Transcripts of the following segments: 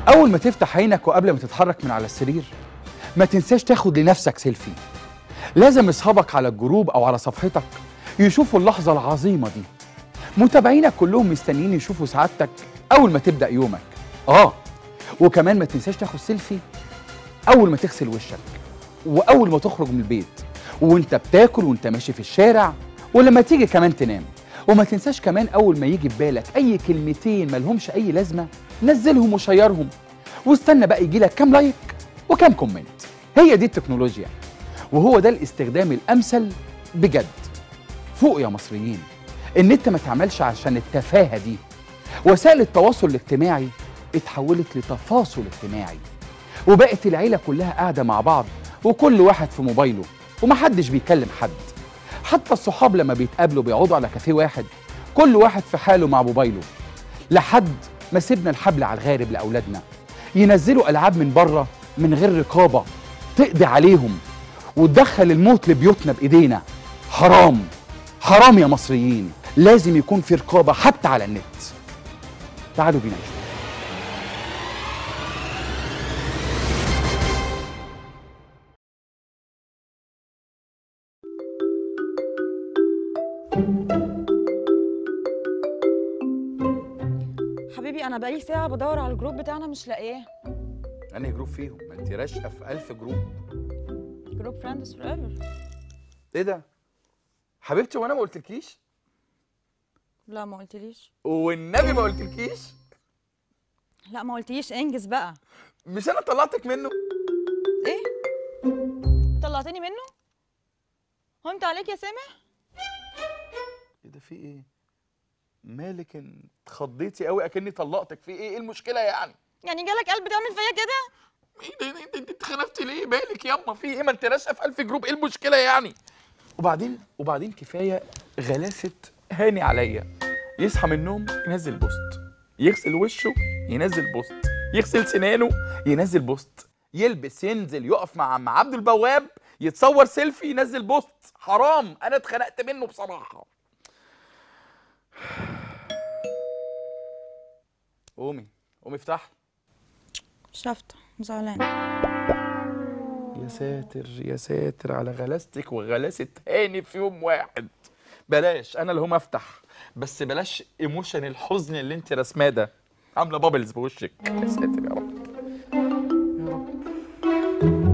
اول ما تفتح عينك وقبل ما تتحرك من على السرير ما تنساش تاخد لنفسك سيلفي لازم اصحابك على الجروب او على صفحتك يشوفوا اللحظه العظيمه دي متابعينك كلهم مستنيين يشوفوا سعادتك اول ما تبدا يومك اه وكمان ما تنساش تاخد سيلفي اول ما تغسل وشك واول ما تخرج من البيت وانت بتاكل وانت ماشي في الشارع ولما تيجي كمان تنام وما تنساش كمان اول ما يجي في بالك اي كلمتين ملهمش اي لازمه نزلهم وشيرهم واستنى بقى يجي لك كام لايك وكام كومنت هي دي التكنولوجيا وهو ده الاستخدام الامثل بجد فوق يا مصريين النت ما تعملش عشان التفاهه دي وسائل التواصل الاجتماعي اتحولت لتفاصل اجتماعي وبقت العيله كلها قاعده مع بعض وكل واحد في موبايله ومحدش بيكلم حد حتى الصحاب لما بيتقابلوا بيقعدوا على كافيه واحد كل واحد في حاله مع موبايله لحد ما سيبنا الحبل على الغارب لاولادنا ينزلوا العاب من بره من غير رقابه تقضي عليهم وتدخل الموت لبيوتنا بايدينا حرام حرام يا مصريين لازم يكون في رقابه حتى على النت تعالوا بينا نشوف حبيبي انا بقالي ساعه بدور على الجروب بتاعنا مش لاقياه انهي جروب فيهم ما انت راشقه في 1000 جروب جروب فريندز فور ايفر ايه ده حبيبتي وانا ما قلتلكيش لا ما قلتليش والنبي ما قلتلكيش لا ما قلتليش انجز بقى مش انا طلعتك منه ايه طلعتني منه هنت عليك يا سامح ايه ده في ايه مالك انت اتخضيتي قوي اكني طلقتك في ايه ايه المشكله يعني يعني جالك قلب تعمل فيا كده ايه ده إيه ده انت اتخنفتي ليه مالك ياما في ايه ما انت راشقه في 1000 جروب ايه المشكله يعني وبعدين وبعدين كفايه غلاسه هاني عليا يصحى من النوم ينزل بوست يغسل وشه ينزل بوست يغسل سنانه ينزل بوست يلبس ينزل يقف مع عم عبد البواب يتصور سيلفي ينزل بوست حرام انا اتخنقت منه بصراحه قومي قومي افتحي شفت زعلان يا ساتر يا ساتر على غلاستك وغلاسة هاني في يوم واحد بلاش انا اللي هم افتح بس بلاش ايموشن الحزن اللي انت رسماه ده عامله بابلز بوشك يا ساتر يا رب يا رب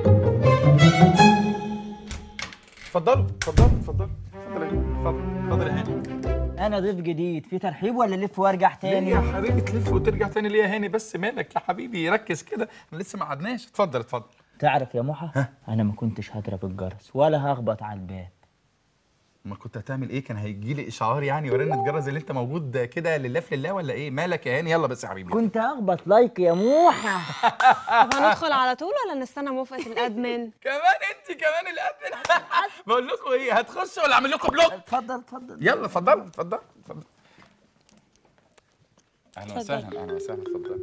اتفضلوا اتفضلوا اتفضلوا اتفضل يا هاني اتفضل اتفضل يا هاني انا ضيف جديد في ترحيب ولا الف وارجع ليه تاني يا حبيبي تلف وترجع تاني ليه يا هاني بس مالك يا حبيبي ركز كده احنا لسه ما قعدناش اتفضل اتفضل تعرف يا محا انا ما كنتش هضرب الجرس ولا هخبط على الباب ما كنت هتعمل ايه كان هيجي لي اشعار يعني ورنة جرس اللي انت موجود كده لله في لله ولا ايه مالك يا هاني يلا بس يا حبيبي كنت هخبط لايك يا موحى طب هندخل على طول ولا نستنى موافقة الادمن؟ كمان انت كمان الادمن بقول لكم ايه هتخشوا ولا اعمل لكم بلوك اتفضل اتفضل يلا اتفضلوا اتفضلوا اتفضلوا اهلا وسهلا اهلا وسهلا اتفضل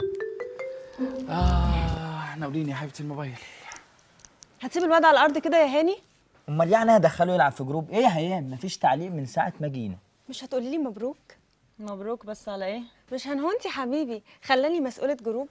اه احنا قولين يا حبيبتي الموبايل هتسيب الواد على الارض كده يا هاني؟ امال يعني هدخله يلعب في جروب ايه يا هيام مفيش تعليق من ساعه ما جينا مش هتقولي لي مبروك؟ مبروك بس على ايه مش هنهونتي حبيبي خلاني مسؤولة جروب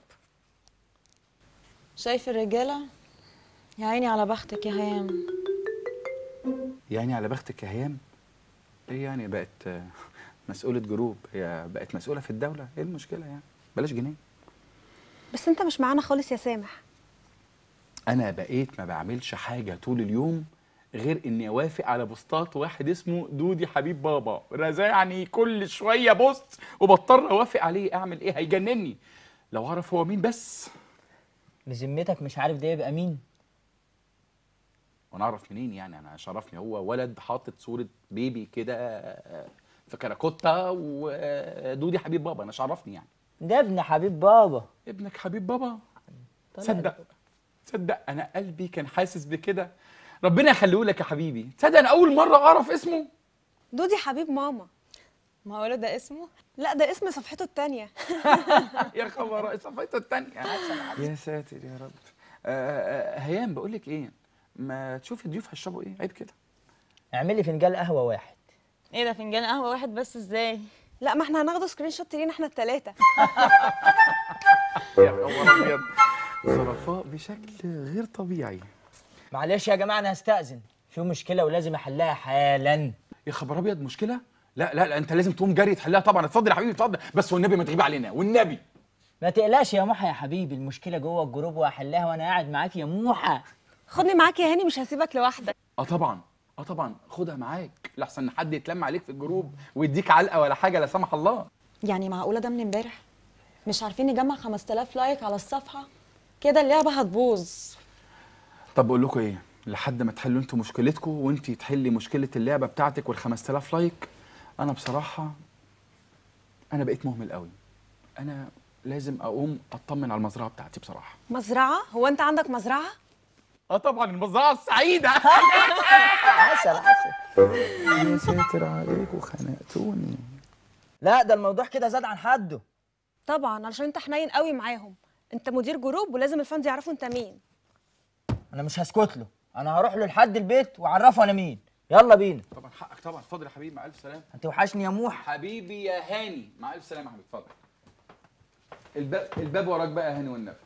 شايف الرجاله يا عيني على بختك يا هيام يعني على بختك يا هيام ايه يعني بقت آه، مسؤولة جروب هي بقت مسؤولة في الدولة ايه المشكلة يعني بلاش جنيه بس انت مش معانا خالص يا سامح انا بقيت ما بعملش حاجه طول اليوم غير اني اوافق على بوستات واحد اسمه دودي حبيب بابا رزعني كل شويه بوست وبضطر اوافق عليه اعمل ايه هيجنني لو اعرف هو مين بس بذمتك مش عارف ده يبقى مين وانا اعرف منين يعني انا شرفني هو ولد حاطط صوره بيبي كده آه، في كراكوتا ودودي حبيب بابا انا شرفني يعني ده ابن حبيب بابا ابنك حبيب بابا طلع تصدق تصدق انا قلبي كان حاسس بكده ربنا يخليه لك يا حبيبي تصدق انا اول مره اعرف اسمه دودي حبيب ماما ما هو ده اسمه لا ده اسم صفحته التانية يا خبر صفيته التانية يا ساتر يا رب آه، آه، هيام بقول لك ايه ما تشوفي الضيوف هيشربوا ايه عيب كده اعمل لي فنجان قهوه واحد ايه ده فنجان قهوه واحد بس ازاي لا ما احنا هناخده سكرين شوت لينا احنا التلاتة يا خبر ابيض ظرفاء بشكل غير طبيعي معلش يا جماعه انا هستأذن في مشكله ولازم احلها حالا يا خبر ابيض مشكله لا لا لا انت لازم تقوم جري تحلها طبعا اتفضل يا حبيبي اتفضل بس والنبي ما تغيب علينا والنبي ما تقلقش يا موحى يا حبيبي المشكله جوه الجروب وهحلها وانا قاعد معاك يا موحى خدني معاك يا هاني مش هسيبك لوحدك اه طبعا اه طبعا خدها معاك لحسن حد يتلم عليك في الجروب ويديك علقه ولا حاجه لا سمح الله يعني معقوله ده من امبارح مش عارفين نجمع 5000 لايك على الصفحه كده اللعبه هتبوظ طب بقول لكم ايه لحد ما تحلوا انتوا مشكلتكم وانت تحلي مشكله اللعبه بتاعتك وال 5000 لايك انا بصراحه انا بقيت مهمل قوي انا لازم اقوم اطمن على المزرعه بتاعتي بصراحه مزرعه هو انت عندك مزرعه اه طبعا المزرعه السعيده عسل عسل يا ساتر عليكم خنقتوني لا ده الموضوع كده زاد عن حده طبعا علشان انت حنين قوي معاهم انت مدير جروب ولازم الفانز يعرفوا انت مين انا مش هسكت له انا هروح له لحد البيت واعرفه انا مين يلا بينا طبعا حقك طبعا اتفضل يا حبيبي مع الف سلامه هتوحشني يا موحى حبيبي يا هاني مع الف سلامه يا حبيبي اتفضل الباب الباب وراك بقى يا هاني والنبي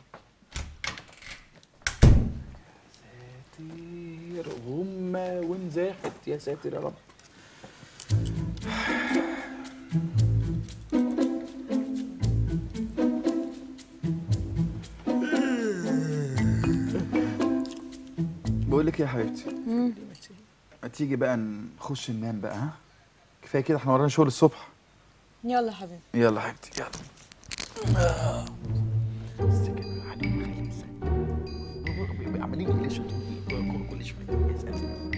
ساتر غمة وانزاحت يا ساتر يا رب بقول لك إيه يا حبيبتي ما تيجي بقى نخش ننام بقى ها كفايه كده احنا ورانا شغل الصبح يلا يا حبيبي يلا حبيبتي يلا بس كده قاعدين مخلين ازاي عمالين يجلسوا كل شويه يا ساتر.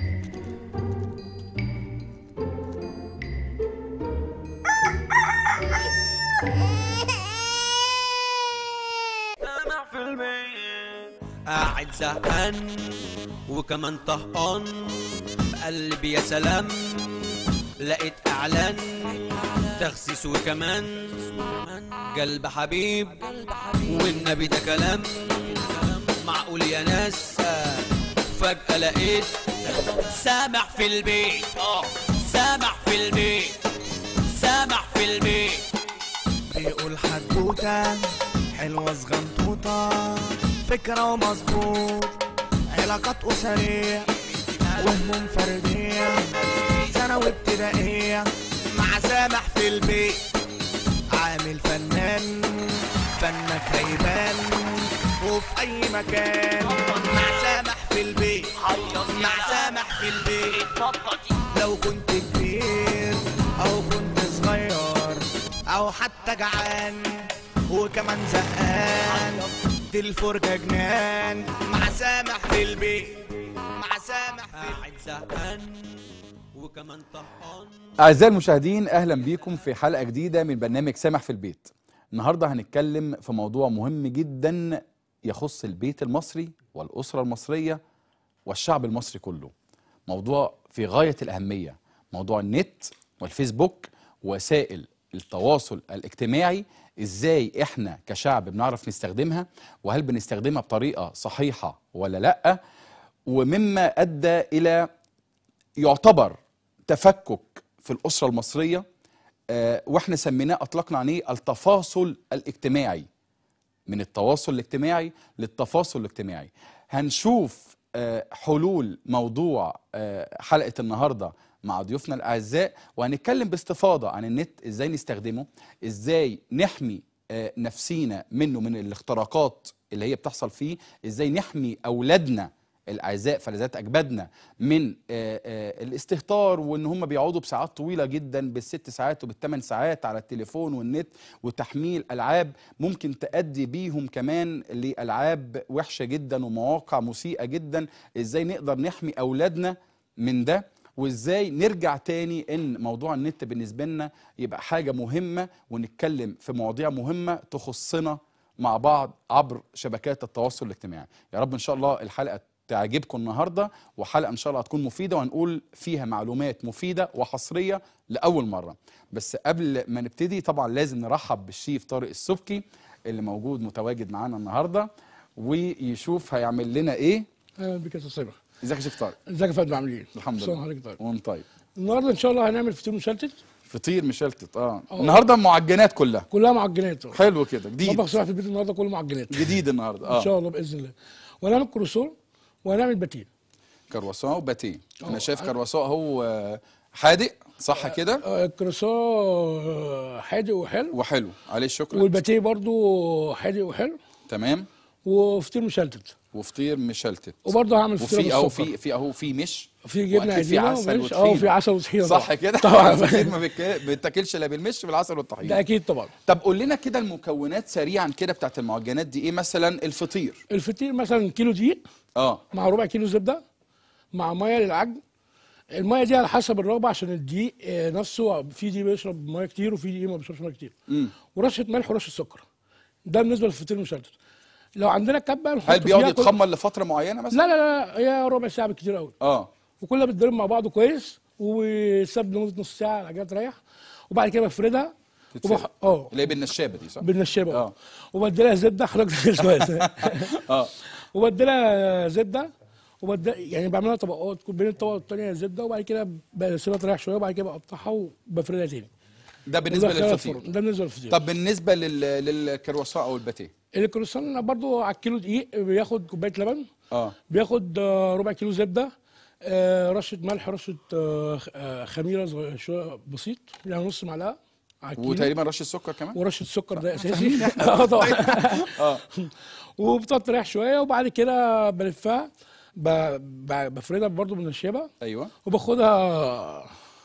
قاعد زهقان وكمان طهقان بقلبي يا سلام لقيت اعلان تخسيس وكمان قلب حبيب والنبي ده كلام معقول يا ناس فجأة لقيت سامع في البيت اه سامع في البيت سامع في البيت بيقول حدوتة حلوة صغنطوطة فكرة ومظبوط علاقات أسرية وهموم فردية ثانوي ابتدائية مع سامح في البيت عامل فنان فنك هيبان وفي أي مكان مع سامح في البيت مع سامح في البيت لو كنت كبير أو كنت صغير أو حتى جعان وكمان زهقان دي الفرجة جنان مع سامح في البيت مع سامح في قاعد زهقان وكمان طهقان أعزائي المشاهدين أهلا بيكم في حلقة جديدة من برنامج سامح في البيت النهاردة هنتكلم في موضوع مهم جدا يخص البيت المصري والأسرة المصرية والشعب المصري كله موضوع في غاية الأهمية موضوع النت والفيسبوك وسائل التواصل الاجتماعي ازاي احنا كشعب بنعرف نستخدمها وهل بنستخدمها بطريقة صحيحة ولا لأ ومما أدى إلى يعتبر تفكك في الأسرة المصرية آه، واحنا سميناه أطلقنا عليه التفاصل الاجتماعي من التواصل الاجتماعي للتفاصل الاجتماعي هنشوف آه، حلول موضوع آه، حلقة النهاردة مع ضيوفنا الأعزاء وهنتكلم باستفاضة عن النت إزاي نستخدمه إزاي نحمي آه، نفسينا منه من الاختراقات اللي هي بتحصل فيه إزاي نحمي أولادنا الاعزاء فلذات اجدادنا من آه، آه، الاستهتار وان هم بيقعدوا بساعات طويله جدا بالست ساعات وبالثمان ساعات على التليفون والنت وتحميل العاب ممكن تؤدي بيهم كمان لالعاب وحشه جدا ومواقع مسيئه جدا ازاي نقدر نحمي اولادنا من ده وازاي نرجع تاني ان موضوع النت بالنسبه لنا يبقى حاجه مهمه ونتكلم في مواضيع مهمه تخصنا مع بعض عبر شبكات التواصل الاجتماعي يا رب ان شاء الله الحلقه تعجبكم النهارده وحلقه ان شاء الله هتكون مفيده وهنقول فيها معلومات مفيده وحصريه لاول مره بس قبل ما نبتدي طبعا لازم نرحب بالشيف طارق السبكي اللي موجود متواجد معانا النهارده ويشوف هيعمل لنا ايه اهلا بك يا استاذ صبح ازيك يا شيف طارق ازيك يا فندم عامل ايه؟ الحمد السلام لله عليكم طيب وانت طيب النهارده ان شاء الله هنعمل فطير مشلتت فطير مشلتت اه النهارده معجنات كلها كلها معجنات حلو كده جديد مطبخ صراحه في البيت النهارده كله معجنات جديد النهارده ان شاء اه الله باذن الله وهنعمل كروسون وهنعمل باتيه كرواسون وباتيه انا آه، شايف أنا- كرواسون هو آه، حادق صح كده آه، الكروسون آه، حادق وحلو وحلو عليه الشكر والباتيه برضو حادق وحلو تمام وفطير مشلتت وفطير مشلتت وبرضه هعمل فطيره وفي اهو بالسكر في في اهو في مش في جبنه وأكيد في قديمه عسل ومش- اه وطحينة. في عسل وطحينه صح طبعاً. كده طبعا الفطير ما بيك- بيتاكلش لا بالمش بالعسل والطحينه ده اكيد طبعا طب قول لنا كده المكونات سريعا كده بتاعت المعجنات دي ايه مثلا الفطير الفطير مثلا كيلو دقيق اه مع ربع كيلو زبده مع ميه للعجن الميه دي على حسب الرغبه عشان الدقيق آه، نفسه في دقيق بيشرب ميه كتير وفي دقيق ما بيشربش ميه كتير امم ورشه ملح ورشه سكر ده بالنسبه للفطير المشلتت لو عندنا كبه نحط هل بيقعد فيها كل- يتخمر لفتره معينه مثلا لا لا لا هي ربع ساعه بالكتير قوي اه وكلها بتضرب مع بعض كويس وساب لمده نص ساعه العجينه تريح وبعد كده بفردها تتفرد. وبح... اه اللي هي بالنشابه دي صح بالنشابه آه. اه وبديلها زبده حضرتك شويه اه وبديلها زبده وبدل يعني بعملها طبقات بين الطبقه الثانيه زبده وبعد كده بسيبها تريح شويه وبعد كده بقطعها وبفردها تاني ده بالنسبه وبدخلها للفطير الفرن. ده بالنسبه للفطير طب بالنسبه لل... للكرواسون او الباتيه الكروسون برضو على الكيلو دقيق بياخد كوبايه لبن اه بياخد آه، ربع كيلو زبده آه، رشه ملح رشه آه، خ- آه، خميره صغيرة شويه بسيط يعني نص معلقه على الكيلو وتقريبا رشه سكر كمان ورشه سكر ده اساسي اه طبعا اه وبتقعد تريح شويه وبعد كده بلفها ب- ب- بفردها برضو بالنشابه ايوه وباخدها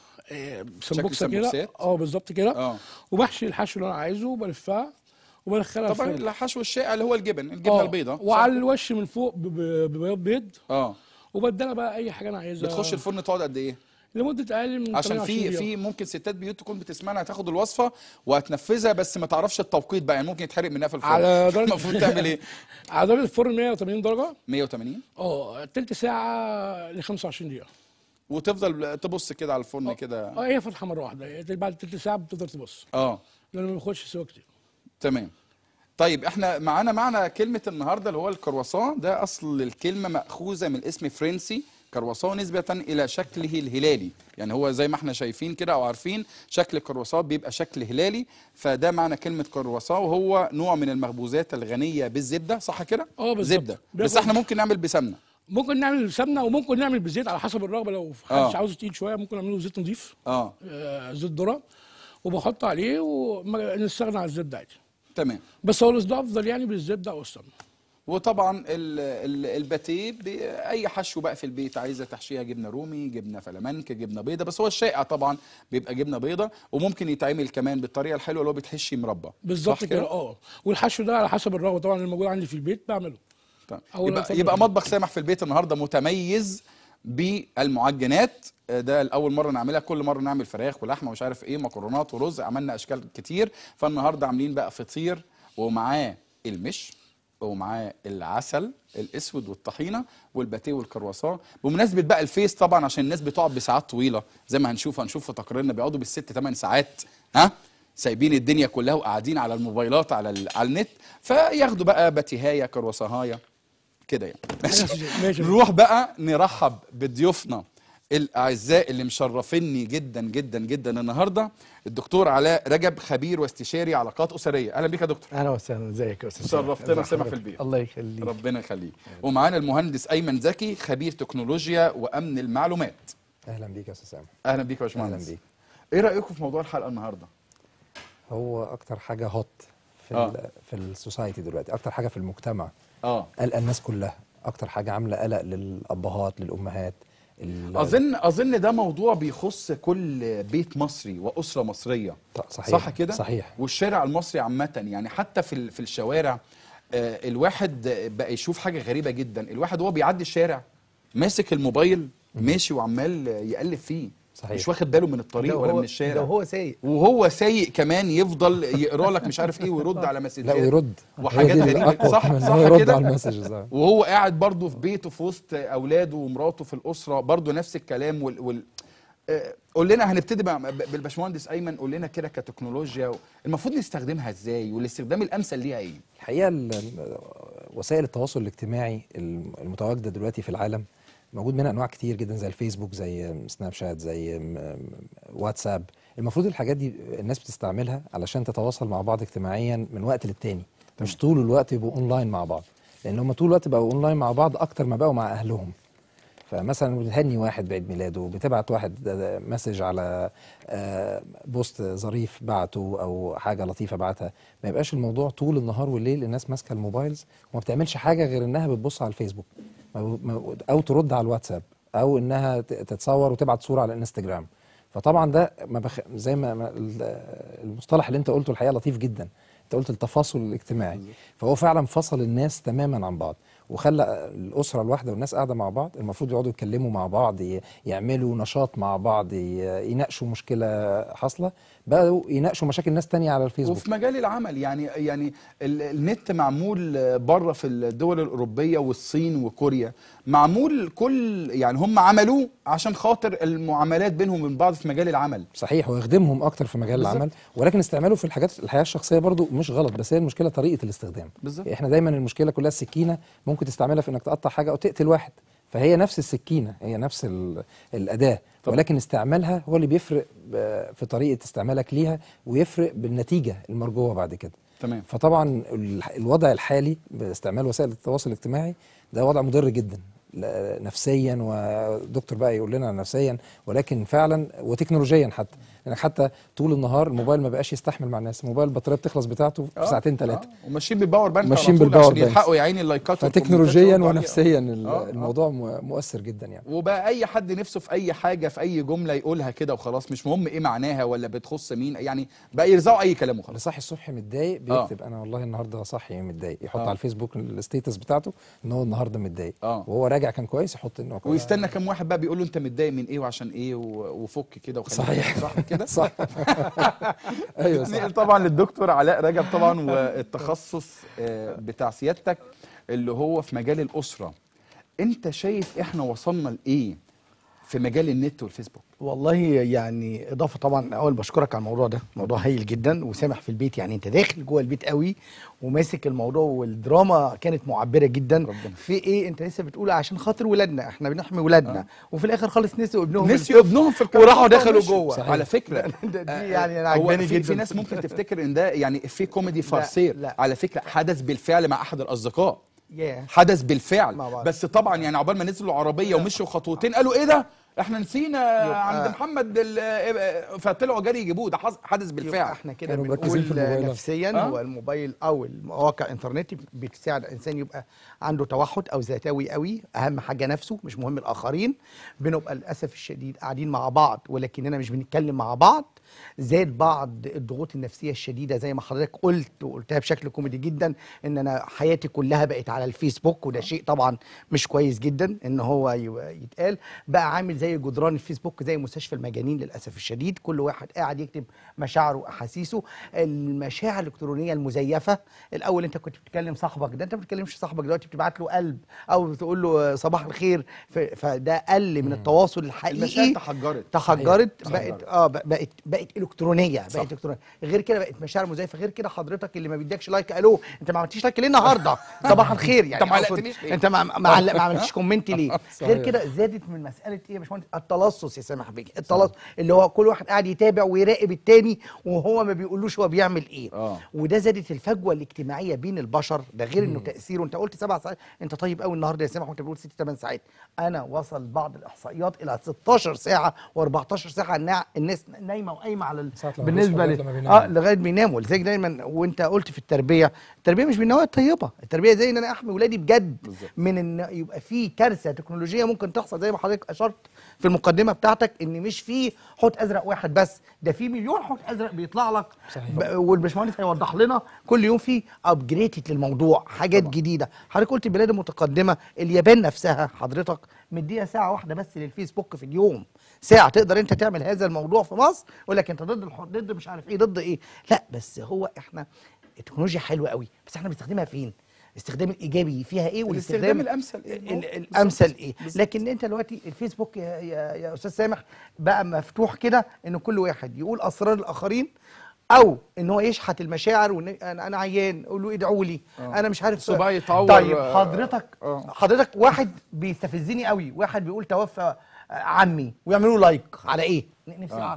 آه، سمبوكسه كده سمبوكسات؟ اه بالظبط كده اه وبحشي الحشو اللي انا عايزه وبلفها وبدخلها طبعا الفرن. الحشو الشائع اللي هو الجبن الجبنه آه، البيضاء وعلى الوش من فوق ب- ب- ببياض بيض اه وبدلها بقى اي حاجه انا عايزها بتخش الفرن تقعد قد ايه لمده اقل من عشان 28 في دقيقة. في ممكن ستات بيوت تكون بتسمعنا هتاخد الوصفه وهتنفذها بس ما تعرفش التوقيت بقى يعني ممكن يتحرق منها في الفرن على درجة- المفروض تعمل ايه على درجه الفرن 180 درجه 180 اه تلت ساعه ل 25 دقيقه وتفضل تبص كده على الفرن كده اه هي فتحه مره واحده يعني بعد تلت ساعه بتقدر تبص اه لانه ما بياخدش سوا كتير تمام طيب احنا معانا معنى كلمة النهاردة اللي هو الكرواسون ده أصل الكلمة مأخوذة من الاسم فرنسي كرواسون نسبة إلى شكله الهلالي يعني هو زي ما احنا شايفين كده أو عارفين شكل الكرواسون بيبقى شكل هلالي فده معنى كلمة كرواسون وهو نوع من المخبوزات الغنية بالزبدة صح كده؟ اه بالظبط. زبدة بس بياخد- احنا ممكن نعمل بسمنة ممكن نعمل سمنه وممكن نعمل بزيت على حسب الرغبه لو آه. محدش عاوزه تقيل شويه ممكن نعمله زيت نضيف اه آه زيت ذره وبحط عليه ونستغنى عن الزبده عادي تمام بس هو الاسلوب افضل يعني بالزبده او السمنه وطبعا ال- ال- الباتيه باي حشو بقى في البيت عايزه تحشيها جبنه رومي جبنه فلامنك جبنه بيضه بس هو الشائع طبعا بيبقى جبنه بيضه وممكن يتعمل كمان بالطريقه الحلوه اللي هو بتحشي مربى بالظبط صح كده اه والحشو ده على حسب الرغبه طبعا اللي موجود عندي في البيت بعمله طيب. أول يبقى, الفضل يبقى لله. مطبخ سامح في البيت النهارده متميز بالمعجنات آه، ده الاول مره نعملها كل مره نعمل فراخ ولحمه ومش عارف ايه مكرونات ورز عملنا اشكال كتير فالنهارده عاملين بقى فطير ومعاه المش ومعاه العسل الاسود والطحينه والباتيه والكرواسون بمناسبه بقى الفيس طبعا عشان الناس بتقعد بساعات طويله زي ما هنشوف هنشوف في تقريرنا بيقعدوا بالست 8 ساعات ها سايبين الدنيا كلها وقاعدين على الموبايلات على ال- على النت فياخدوا بقى باتيهايه كرواساهايه كده يعني ماشي. نروح بقى نرحب بضيوفنا الاعزاء اللي مشرفيني جدا جدا جدا النهارده الدكتور علاء رجب خبير واستشاري علاقات اسريه اهلا بيك يا دكتور اهلا وسهلا ازيك يا استاذ شرفتنا ازي سامح في حضرتك؟ البيت. الله يخليك ربنا يخليك ومعانا المهندس ايمن زكي خبير تكنولوجيا وامن المعلومات اهلا بيك يا استاذ سامح اهلا بيك يا باشمهندس اهلا بيك ايه رايكم في موضوع الحلقه النهارده هو اكتر حاجه هوت في آه. ال في السوسايتي دلوقتي اكتر حاجه في المجتمع اه قلق الناس كلها اكتر حاجه عامله قلق للابهات للامهات ال- اظن اظن ده موضوع بيخص كل بيت مصري واسره مصريه صحيح صح كده صحيح والشارع المصري عامه يعني حتى في ال- في الشوارع آه، الواحد بقى يشوف حاجه غريبه جدا الواحد وهو بيعدي الشارع ماسك الموبايل ماشي وعمال يقلب فيه صحيح. مش واخد باله من الطريق ده ولا هو- من الشارع ده هو سايق وهو سايق كمان يفضل يقرا لك مش عارف ايه ويرد على مسجات لا ويرد وحاجات هي دي غريبة. الأقوى صح- كمان، إن صح هو يرد كده؟ على المسجز آه. وهو قاعد برضه في بيته في وسط اولاده ومراته في الاسره برضه نفس الكلام وال, وال... آه، قول لنا هنبتدي بقى ب- بالباشمهندس ايمن قول لنا كده كتكنولوجيا المفروض نستخدمها ازاي والاستخدام الامثل ليها ايه الحقيقه ال- ال- وسائل التواصل الاجتماعي الم- المتواجده دلوقتي في العالم موجود منها انواع كتير جدا زي الفيسبوك زي سناب شات زي م- م- واتساب المفروض الحاجات دي الناس بتستعملها علشان تتواصل مع بعض اجتماعيا من وقت للتاني مش طول الوقت يبقوا اونلاين مع بعض لان هم طول الوقت بقوا اونلاين مع بعض اكتر ما بقوا مع اهلهم فمثلا بتهني واحد بعيد ميلاده بتبعت واحد مسج على آه، بوست ظريف بعته او حاجه لطيفه بعتها ما يبقاش الموضوع طول النهار والليل الناس ماسكه الموبايلز وما بتعملش حاجه غير انها بتبص على الفيسبوك ما- ما- او ترد على الواتساب او انها ت- تتصور وتبعت صوره على الانستجرام فطبعا ده ما بخ... زي ما ما ال- المصطلح اللي انت قلته الحقيقه لطيف جدا انت قلت التفاصل الاجتماعي فهو فعلا فصل الناس تماما عن بعض وخلى الاسره الواحده والناس قاعده مع بعض المفروض يقعدوا يتكلموا مع بعض ي- يعملوا نشاط مع بعض ي- يناقشوا مشكله حاصله بقوا يناقشوا مشاكل ناس تانية على الفيسبوك وفي مجال العمل يعني يعني ال- النت معمول بره في الدول الاوروبيه والصين وكوريا معمول كل يعني هم عملوه عشان خاطر المعاملات بينهم وبين بعض في مجال العمل صحيح ويخدمهم اكتر في مجال بالظبط. العمل ولكن استعماله في الحاجات الحياه الشخصيه برضو مش غلط بس هي المشكله طريقه الاستخدام بالظبط. احنا دايما المشكله كلها السكينه ممكن تستعملها في انك تقطع حاجه او تقتل واحد فهي نفس السكينه هي نفس ال- الاداه طب. ولكن استعمالها هو اللي بيفرق ب- في طريقه استعمالك ليها ويفرق بالنتيجه المرجوه بعد كده تمام فطبعا ال- الوضع الحالي باستعمال وسائل التواصل الاجتماعي ده وضع مضر جدا لا- نفسيا ودكتور بقى يقول لنا نفسيا ولكن فعلا وتكنولوجيا حتى لانك حتى طول النهار الموبايل ما بقاش يستحمل مع الناس الموبايل البطاريه بتخلص بتاعته في آه، ساعتين ثلاثه آه. وماشيين بالباور بانك ماشيين على طول بالباور عشان بانك. يلحقوا يا عيني اللايكات فتكنولوجيا والكومنتات ونفسيا آه، ال- آه. الموضوع مو- مؤثر جدا يعني وبقى اي حد نفسه في اي حاجه في اي جمله يقولها كده وخلاص مش مهم ايه معناها ولا بتخص مين يعني بقى يرزقوا اي كلام اللي وخلاص صاحي الصبح متضايق بيكتب انا والله النهارده صاحي متضايق يحط آه. على الفيسبوك الستيتس بتاعته ان هو النهارده متضايق آه. وهو راجع كان كويس يحط انه كويس ويستنى كم واحد بقى بيقول له انت متضايق من ايه وعشان ايه و- وفك كده وخليك صحيح. صح كده صح ايوه صح نقل طبعا للدكتور علاء رجب طبعا والتخصص آه، بتاع سيادتك اللي هو في مجال الاسره انت شايف احنا وصلنا لايه في مجال النت والفيسبوك والله يعني اضافه طبعا اول بشكرك على الموضوع ده موضوع هايل جدا وسامح في البيت يعني انت داخل جوه البيت قوي وماسك الموضوع والدراما كانت معبره جدا ربنا. في ايه انت لسه بتقول عشان خاطر ولادنا احنا بنحمي ولادنا آه. وفي الاخر خالص نسيوا ابنهم نسيوا ابنهم في الكرتون وراحوا دخلوا ومشوا. جوه على فكره ده- دي آه، يعني انا هو عجباني في, جدا في ناس ممكن تفتكر ان ده يعني في كوميدي فارسير لا. على فكره حدث بالفعل مع احد الاصدقاء ياه حدث بالفعل مع بعض. بس طبعا يعني عقبال ما نزلوا عربيه ومشوا خطوتين قالوا ايه ده احنا نسينا يبقى- عند محمد ال- فطلعوا جري يجيبوه ده حص- حدث يبقى بالفعل احنا كده كانوا مركزين في بنقول الموبايلات. نفسيا آه. هو الموبايل او المواقع الانترنت بتساعد الانسان يبقى عنده توحد او ذاتوي قوي اهم حاجه نفسه مش مهم الاخرين بنبقى للاسف الشديد قاعدين مع بعض ولكننا مش بنتكلم مع بعض زاد بعض الضغوط النفسيه الشديده زي ما حضرتك قلت وقلتها بشكل كوميدي جدا ان انا حياتي كلها بقت على الفيسبوك وده شيء طبعا مش كويس جدا ان هو ي- يتقال بقى عامل زي جدران الفيسبوك زي مستشفى المجانين للاسف الشديد كل واحد قاعد يكتب مشاعره واحاسيسه المشاعر الالكترونيه المزيفه الاول انت كنت بتكلم صاحبك ده انت ما بتكلمش صاحبك دلوقتي بتبعت له قلب او بتقول له صباح الخير ف- فده قل من التواصل المسائل الحقيقي تحجرت تحجرت صحيح. بقت اه ب- بقت بقت الكترونيه صح. بقت الكترونيه غير كده بقت مشاعر مزيفه غير كده حضرتك اللي ما بيديكش لايك الو انت ما عملتيش لايك ليه النهارده صباح الخير يعني أنت ما أقصد علقتنيش ليه؟ انت ما ما علق- ما عملتش كومنت ليه غير صحيح. كده زادت من مساله ايه يا باشمهندس التلصص يا سامح بيه التلصص اللي هو كل واحد قاعد يتابع ويراقب التاني وهو ما بيقولوش هو بيعمل ايه آه. وده زادت الفجوه الاجتماعيه بين البشر ده غير انه تاثيره انت قلت سبع ساعات انت طيب قوي النهارده يا سامح وانت بتقول ست ثمان ساعات انا وصل بعض الاحصائيات الى 16 ساعه و14 ساعه النا- الناس نايمه وقايمه على ال... ساعة لما بالنسبه بيصحوا ل... لغاية لما بيناموا. اه لغايه بيناموا لذلك دايما وانت قلت في التربيه التربيه مش بالنوايا الطيبه التربيه زي ان انا احمي ولادي بجد بالظبط. من ان يبقى في كارثه تكنولوجيه ممكن تحصل زي ما حضرتك اشرت في المقدمه بتاعتك ان مش في حوت ازرق واحد بس ده في مليون حوت ازرق بيطلع لك صحيح. ب- والباشمهندس هيوضح لنا كل يوم في ابجريتد للموضوع حاجات طبعا. جديده حضرتك قلت البلاد المتقدمه اليابان نفسها حضرتك مديها ساعه واحده بس للفيسبوك في اليوم ساعه تقدر انت تعمل هذا الموضوع في مصر يقول لك انت ضد الح... ضد مش عارف ايه ضد ايه لا بس هو احنا التكنولوجيا حلوه قوي بس احنا بنستخدمها فين الاستخدام الايجابي فيها ايه الاستخدام الامثل ايه ال- الامثل ايه لكن انت دلوقتي الفيسبوك يا, يا, يا استاذ سامح بقى مفتوح كده ان كل واحد يقول اسرار الاخرين او ان هو يشحت المشاعر وان انا أنا عيان قول له ادعوا لي آه. انا مش عارف صباعي يتعور، طيب آه، حضرتك آه. حضرتك واحد بيستفزني قوي واحد بيقول توفى آه، عمي ويعملوا لايك على ايه ن- نفسي آه. اعرف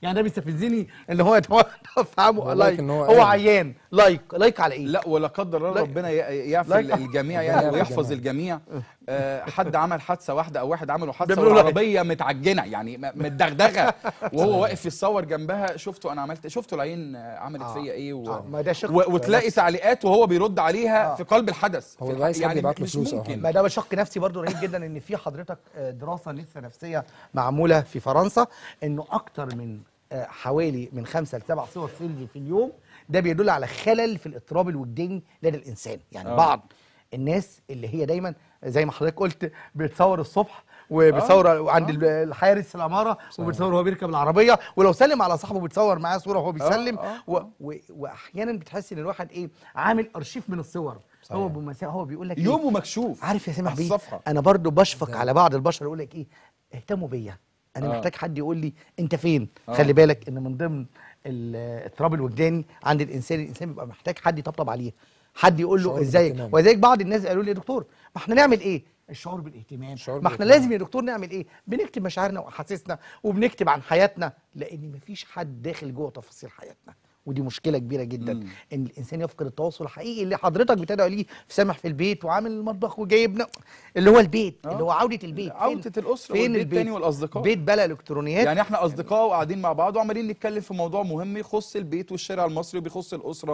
يعني ده بيستفزني ان هو افهمه هو لايك لايك إن هو هو قال. عيان لايك لايك على ايه لا ولا قدر الله لا. ربنا ي- يعفي لا. الجميع ربنا يعني يعفي ويحفظ الجميع. الجميع آه، حد عمل حادثه واحده او واحد عملوا حادثه بيعملوا له إيه؟ والعربيه متعجنه يعني م- متدغدغه وهو واقف يتصور جنبها شفتوا انا عملت شفتوا العين آه، عملت آه. فيا ايه و... آه، ما ده شق و... وتلاقي نفسي. تعليقات وهو بيرد عليها آه. في قلب الحدث هو في بيبقى عايز حد يبعت له مش فلوس أو ممكن. حاجة. ما ده شق نفسي برضو رهيب جدا ان في حضرتك آه، دراسه لسه نفسيه معموله في فرنسا انه اكتر من آه، حوالي من خمسة لسبع صور سيلفي في اليوم ده بيدل على خلل في الاضطراب الوجداني لدى الانسان يعني آه. بعض الناس اللي هي دايما زي ما حضرتك قلت بتصور الصبح وبتصور عند ال- الحارس العماره وبتصور وهو بيركب العربيه ولو سلم على صاحبه بتصور معاه صوره وهو بيسلم آه، و... و... واحيانا بتحس ان الواحد ايه عامل ارشيف من الصور هو بمسا... هو بيقول لك إيه؟ يومه مكشوف عارف يا سامح على بيه الصفحة. انا برضو بشفق على بعض البشر يقول لك ايه اهتموا بيا انا آه. محتاج حد يقول لي انت فين آه. خلي بالك ان من ضمن ال- الاضطراب الوجداني عند الانسان الانسان بيبقى محتاج حد يطبطب عليه حد يقول شعور له ازيك بالاهتمام. ولذلك بعض الناس قالوا لي يا دكتور ما احنا نعمل ايه الشعور بالاهتمام الشعور ما احنا بالاهتمام. لازم يا دكتور نعمل ايه بنكتب مشاعرنا واحاسيسنا وبنكتب عن حياتنا لان مفيش حد داخل جوه تفاصيل حياتنا ودي مشكله كبيره جدا مم. ان الانسان يفقد التواصل الحقيقي اللي حضرتك بتدعو ليه في سامح في البيت وعامل المطبخ وجايبنا اللي هو البيت آه. اللي هو عوده البيت فين- عودة الأسرة فين والبيت البيت تاني والأصدقاء. بيت بلا الكترونيات يعني احنا اصدقاء وقاعدين مع بعض وعمالين نتكلم في موضوع مهم يخص البيت والشارع المصري وبيخص الاسره آه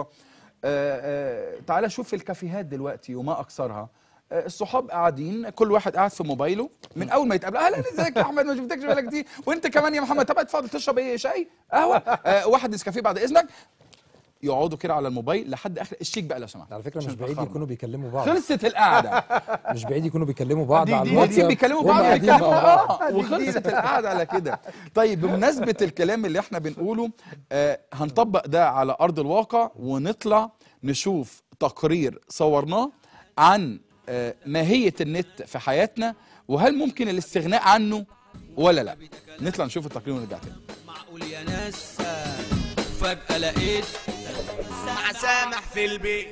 آه تعالى شوف الكافيهات دلوقتي وما اكثرها آه الصحاب قاعدين كل واحد قاعد في موبايله من اول ما يتقابل اهلا ازيك يا احمد ما شفتكش بالك دي وانت كمان يا محمد طب اتفضل تشرب ايه شاي قهوه آه واحد نسكافيه بعد اذنك يقعدوا كده على الموبايل لحد اخر الشيك بقى لو سمحت على فكره عشان مش بعيد اتأخرنا. يكونوا بيكلموا بعض خلصت القعده مش بعيد يكونوا بيكلموا بعض دي- على دي- الواتساب الاتنين بيكلموا وهم بعض قاعدين بيتكلموا مع بعض. اه وخلصت القعده على كده طيب بمناسبه الكلام اللي احنا بنقوله آه هنطبق ده على ارض الواقع ونطلع نشوف تقرير صورناه عن آه ماهيه النت في حياتنا وهل ممكن الاستغناء عنه ولا لا نطلع نشوف التقرير ونرجع تاني معقول يا ناس فجأة لقيت مع سامح في البيت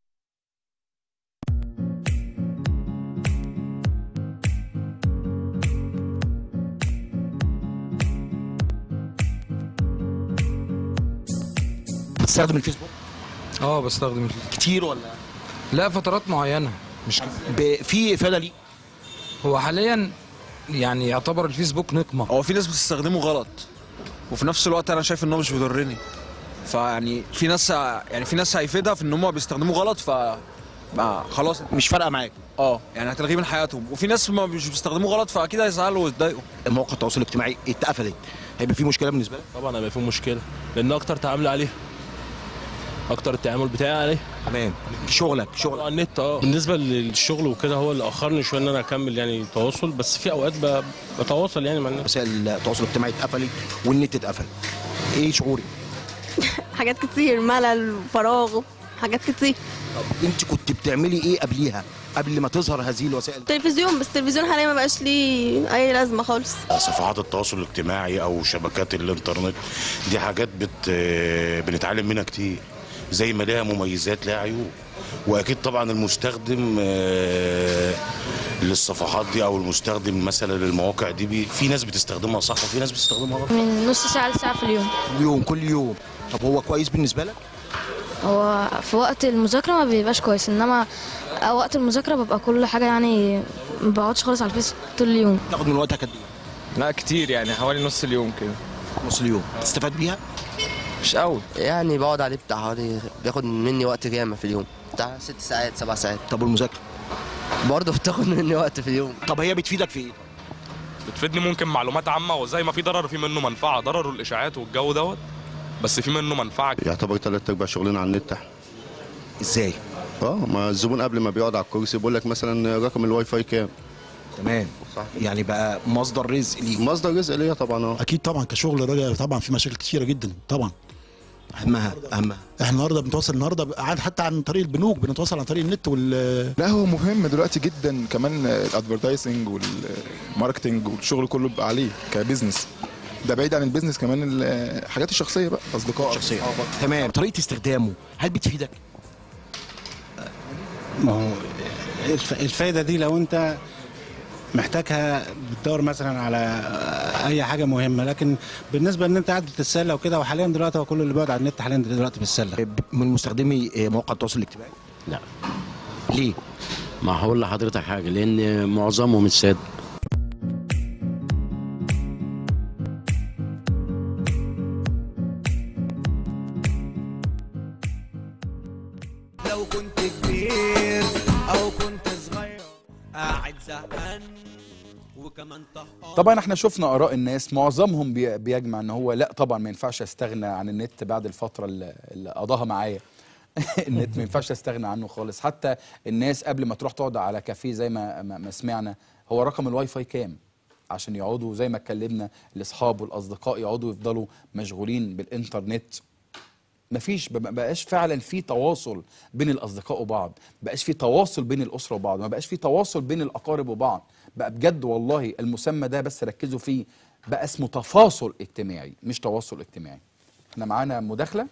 بتستخدم الفيسبوك اه بستخدم الفيسبوك كتير ولا لا فترات معينه مش ب... في افاده ليه هو حاليا يعني يعتبر الفيسبوك نقمه هو في ناس بتستخدمه غلط وفي نفس الوقت انا شايف ان هو مش بيضرني فيعني في ناس يعني في ناس هيفيدها في ان هم بيستخدموه غلط ف ما خلاص مش فارقه معاك اه يعني هتلغيه من حياتهم وفي ناس ما مش بيستخدموه غلط فاكيد هيزعلوا ويتضايقوا مواقع التواصل الاجتماعي اتقفلت هيبقى في مشكله بالنسبه لك طبعا هيبقى في مشكله لان اكتر تعامل عليه اكتر التعامل بتاعي عليه تمام شغلك شغلك على النت اه بالنسبه للشغل وكده هو اللي اخرني شويه ان انا اكمل يعني تواصل بس في اوقات ب- بتواصل يعني مع الناس وسائل التواصل الاجتماعي اتقفلت والنت اتقفل ايه شعورك حاجات كتير ملل فراغ حاجات كتير طب انت كنت بتعملي ايه قبليها قبل ما تظهر هذه الوسائل تلفزيون بس التلفزيون حاليا ما بقاش ليه اي لازمه خالص صفحات التواصل الاجتماعي او شبكات الانترنت دي حاجات بت بنتعلم منها كتير زي ما ليها مميزات ليها عيوب واكيد طبعا المستخدم آه، للصفحات دي او المستخدم مثلا للمواقع دي بي في ناس بتستخدمها صح وفي ناس بتستخدمها غلط من نص ساعه لساعه في اليوم يوم كل يوم طب هو كويس بالنسبه لك هو في وقت المذاكره ما بيبقاش كويس انما وقت المذاكره ببقى كل حاجه يعني ما بقعدش خالص على الفيس طول اليوم تاخد من وقتك قد ايه لا كتير يعني حوالي نص اليوم كده نص اليوم تستفاد بيها مش قوي يعني بقعد عليه بتاع حوالي بياخد مني وقت ياما في اليوم بتاع ست ساعات سبع ساعات طب والمذاكره برضه بتاخد مني وقت في اليوم طب هي بتفيدك في ايه بتفيدني ممكن معلومات عامه وزي ما في ضرر في منه منفعه ضرره الاشاعات والجو دوت بس في منه منفعه يعتبر ثلاث ارباع شغلنا على النت احنا ازاي اه ما الزبون قبل ما بيقعد على الكرسي بيقول لك مثلا رقم الواي فاي كام تمام صح يعني بقى مصدر رزق ليك مصدر رزق ليا طبعا اه اكيد طبعا كشغل راجع طبعا في مشاكل كتيره جدا طبعا اهمها اهمها احنا النهارده بنتواصل النهارده عن حتى عن طريق البنوك بنتواصل عن طريق النت وال لا هو مهم دلوقتي جدا كمان الادفرتايزنج والماركتنج والشغل كله بيبقى عليه كبزنس ده بعيد عن البيزنس كمان الحاجات الشخصيه بقى اصدقاء شخصيه تمام طريقه استخدامه هل بتفيدك ما هو الف- الفايده دي لو انت محتاجها بتدور مثلا على اي حاجه مهمه لكن بالنسبه ان انت قاعد بتتسلى وكده وحاليا دلوقتي هو كل اللي بيقعد على النت حاليا دلوقتي بيتسلى من مستخدمي مواقع التواصل الاجتماعي لا ليه ما هقول لحضرتك حاجه لان معظمهم الساده لو كنت كبير او كنت صغير قاعد زهقان وكمان طهقان طبعا احنا شفنا اراء الناس معظمهم بي- بيجمع ان هو لا طبعا ما ينفعش استغنى عن النت بعد الفتره اللي اللي قضاها معايا النت ما ينفعش استغنى عنه خالص حتى الناس قبل ما تروح تقعد على كافيه زي ما ما ما سمعنا هو رقم الواي فاي كام عشان يقعدوا زي ما اتكلمنا الاصحاب والاصدقاء يقعدوا يفضلوا مشغولين بالانترنت مفيش ما بقاش فعلا في تواصل بين الاصدقاء وبعض بقاش في تواصل بين الاسره وبعض ما بقاش في تواصل بين الاقارب وبعض بقى بجد والله المسمى ده بس ركزوا فيه بقى اسمه تفاصل اجتماعي مش تواصل اجتماعي احنا معانا مداخله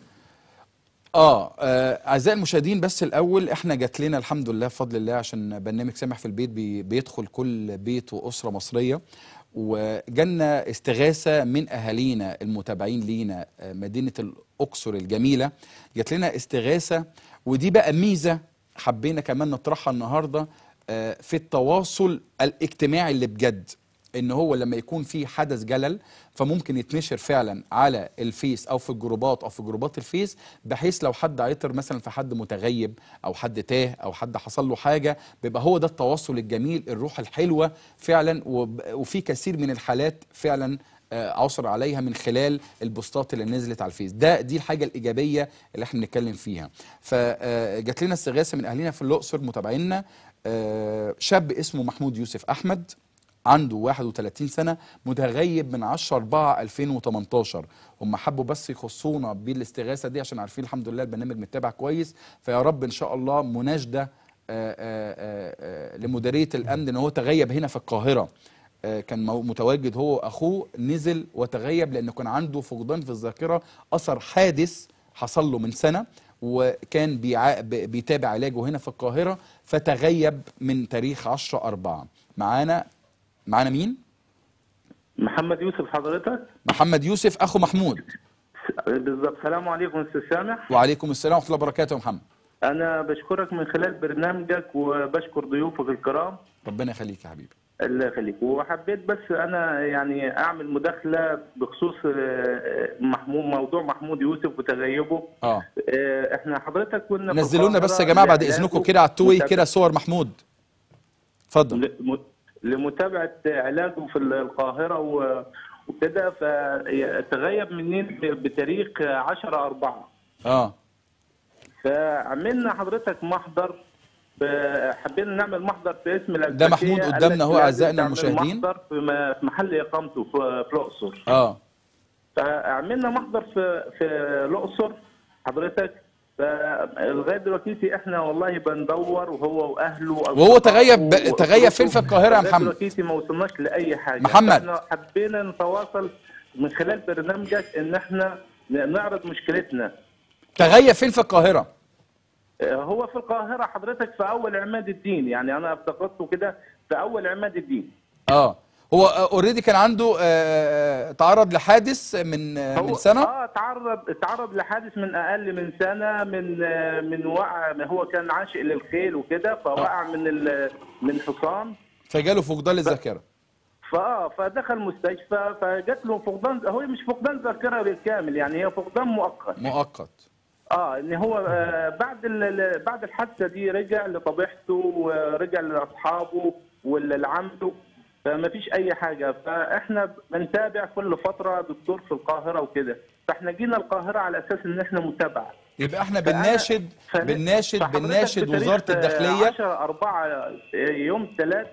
آه, اه اعزائي المشاهدين بس الاول احنا جات لنا الحمد لله بفضل الله عشان برنامج سامح في البيت بي بيدخل كل بيت واسره مصريه وجالنا استغاثه من اهالينا المتابعين لينا آه، مدينه الاقصر الجميله جات لنا استغاثه ودي بقى ميزه حبينا كمان نطرحها النهارده آه، في التواصل الاجتماعي اللي بجد ان هو لما يكون في حدث جلل فممكن يتنشر فعلا على الفيس او في الجروبات او في جروبات الفيس بحيث لو حد عيطر مثلا في حد متغيب او حد تاه او حد حصل له حاجه بيبقى هو ده التواصل الجميل الروح الحلوه فعلا وب- وفي كثير من الحالات فعلا آه، عثر عليها من خلال البوستات اللي نزلت على الفيس ده دي الحاجه الايجابيه اللي احنا بنتكلم فيها فجات لنا استغاثه من اهالينا في الاقصر متابعينا آه، شاب اسمه محمود يوسف احمد عنده 31 سنة متغيب من 10 4 2018 هم حبوا بس يخصونا بالاستغاثة دي عشان عارفين الحمد لله البرنامج متابع كويس فيا رب إن شاء الله مناشدة آه، آه، آه، آه، لمديرية الأمن إن هو تغيب هنا في القاهرة آه، كان مو- متواجد هو واخوه نزل وتغيب لانه كان عنده فقدان في الذاكره اثر حادث حصل له من سنه وكان بيع... ب- بيتابع علاجه هنا في القاهره فتغيب من تاريخ 10 4 معانا معانا مين محمد يوسف حضرتك محمد يوسف اخو محمود بالظبط السلام عليكم استاذ سامح وعليكم السلام ورحمه الله وبركاته يا محمد انا بشكرك من خلال برنامجك وبشكر ضيوفك الكرام ربنا يخليك يا حبيبي الله يخليك وحبيت بس انا يعني اعمل مداخله بخصوص آه، محمود موضوع محمود يوسف وتغيبه اه آه، احنا حضرتك كنا في نزلوا لنا بس يا القاهرة جماعه بعد لعلاجه اذنكم كده على التوي متابعة- كده صور محمود اتفضل لم- لمتابعه علاجه في القاهره و- وكده فتغيب منين بتاريخ 10 4 اه فعملنا حضرتك محضر ب- حبينا نعمل محضر في اسم ده الأزبكية محمود قدامنا أهو التي أعزائنا تعمل المشاهدين. محضر في م- في محل إقامته في في الأقصر اه فعملنا محضر في في الأقصر حضرتك فلغايه دلوقتي احنا والله بندور وهو واهله وهو تغيب وأسرته تغيب فين في القاهره يا لغاية محمد دلوقتي ما وصلناش لاي حاجه محمد. احنا حبينا نتواصل من خلال برنامجك ان احنا ن- نعرض مشكلتنا تغيب فين في القاهره هو في القاهرة حضرتك في أول عماد الدين يعني أنا افتقدته كده في أول عماد الدين اه هو اوريدي كان عنده آه، تعرض لحادث من آه، من سنه اه تعرض تعرض لحادث من أقل من سنة من آه، من وقع هو كان عاشق للخيل وكده فوقع من ال- من حصان فجاله فقدان للذاكره فاه فدخل مستشفى فجات له فقدان هو مش فقدان ذاكرة بالكامل يعني هي فقدان مؤقت مؤقت اه ان هو آه بعد ال- ال- بعد الحادثه دي رجع لطبيعته ورجع لاصحابه ولعمته فما فيش اي حاجه فاحنا بنتابع كل فتره دكتور في القاهره وكده فاحنا جينا القاهره على اساس ان احنا متابعه يبقى احنا فأنا- بنناشد فن- بنناشد فحضرتك بنناشد بتاريخ، وزاره آه، الداخليه 10 4 يوم 3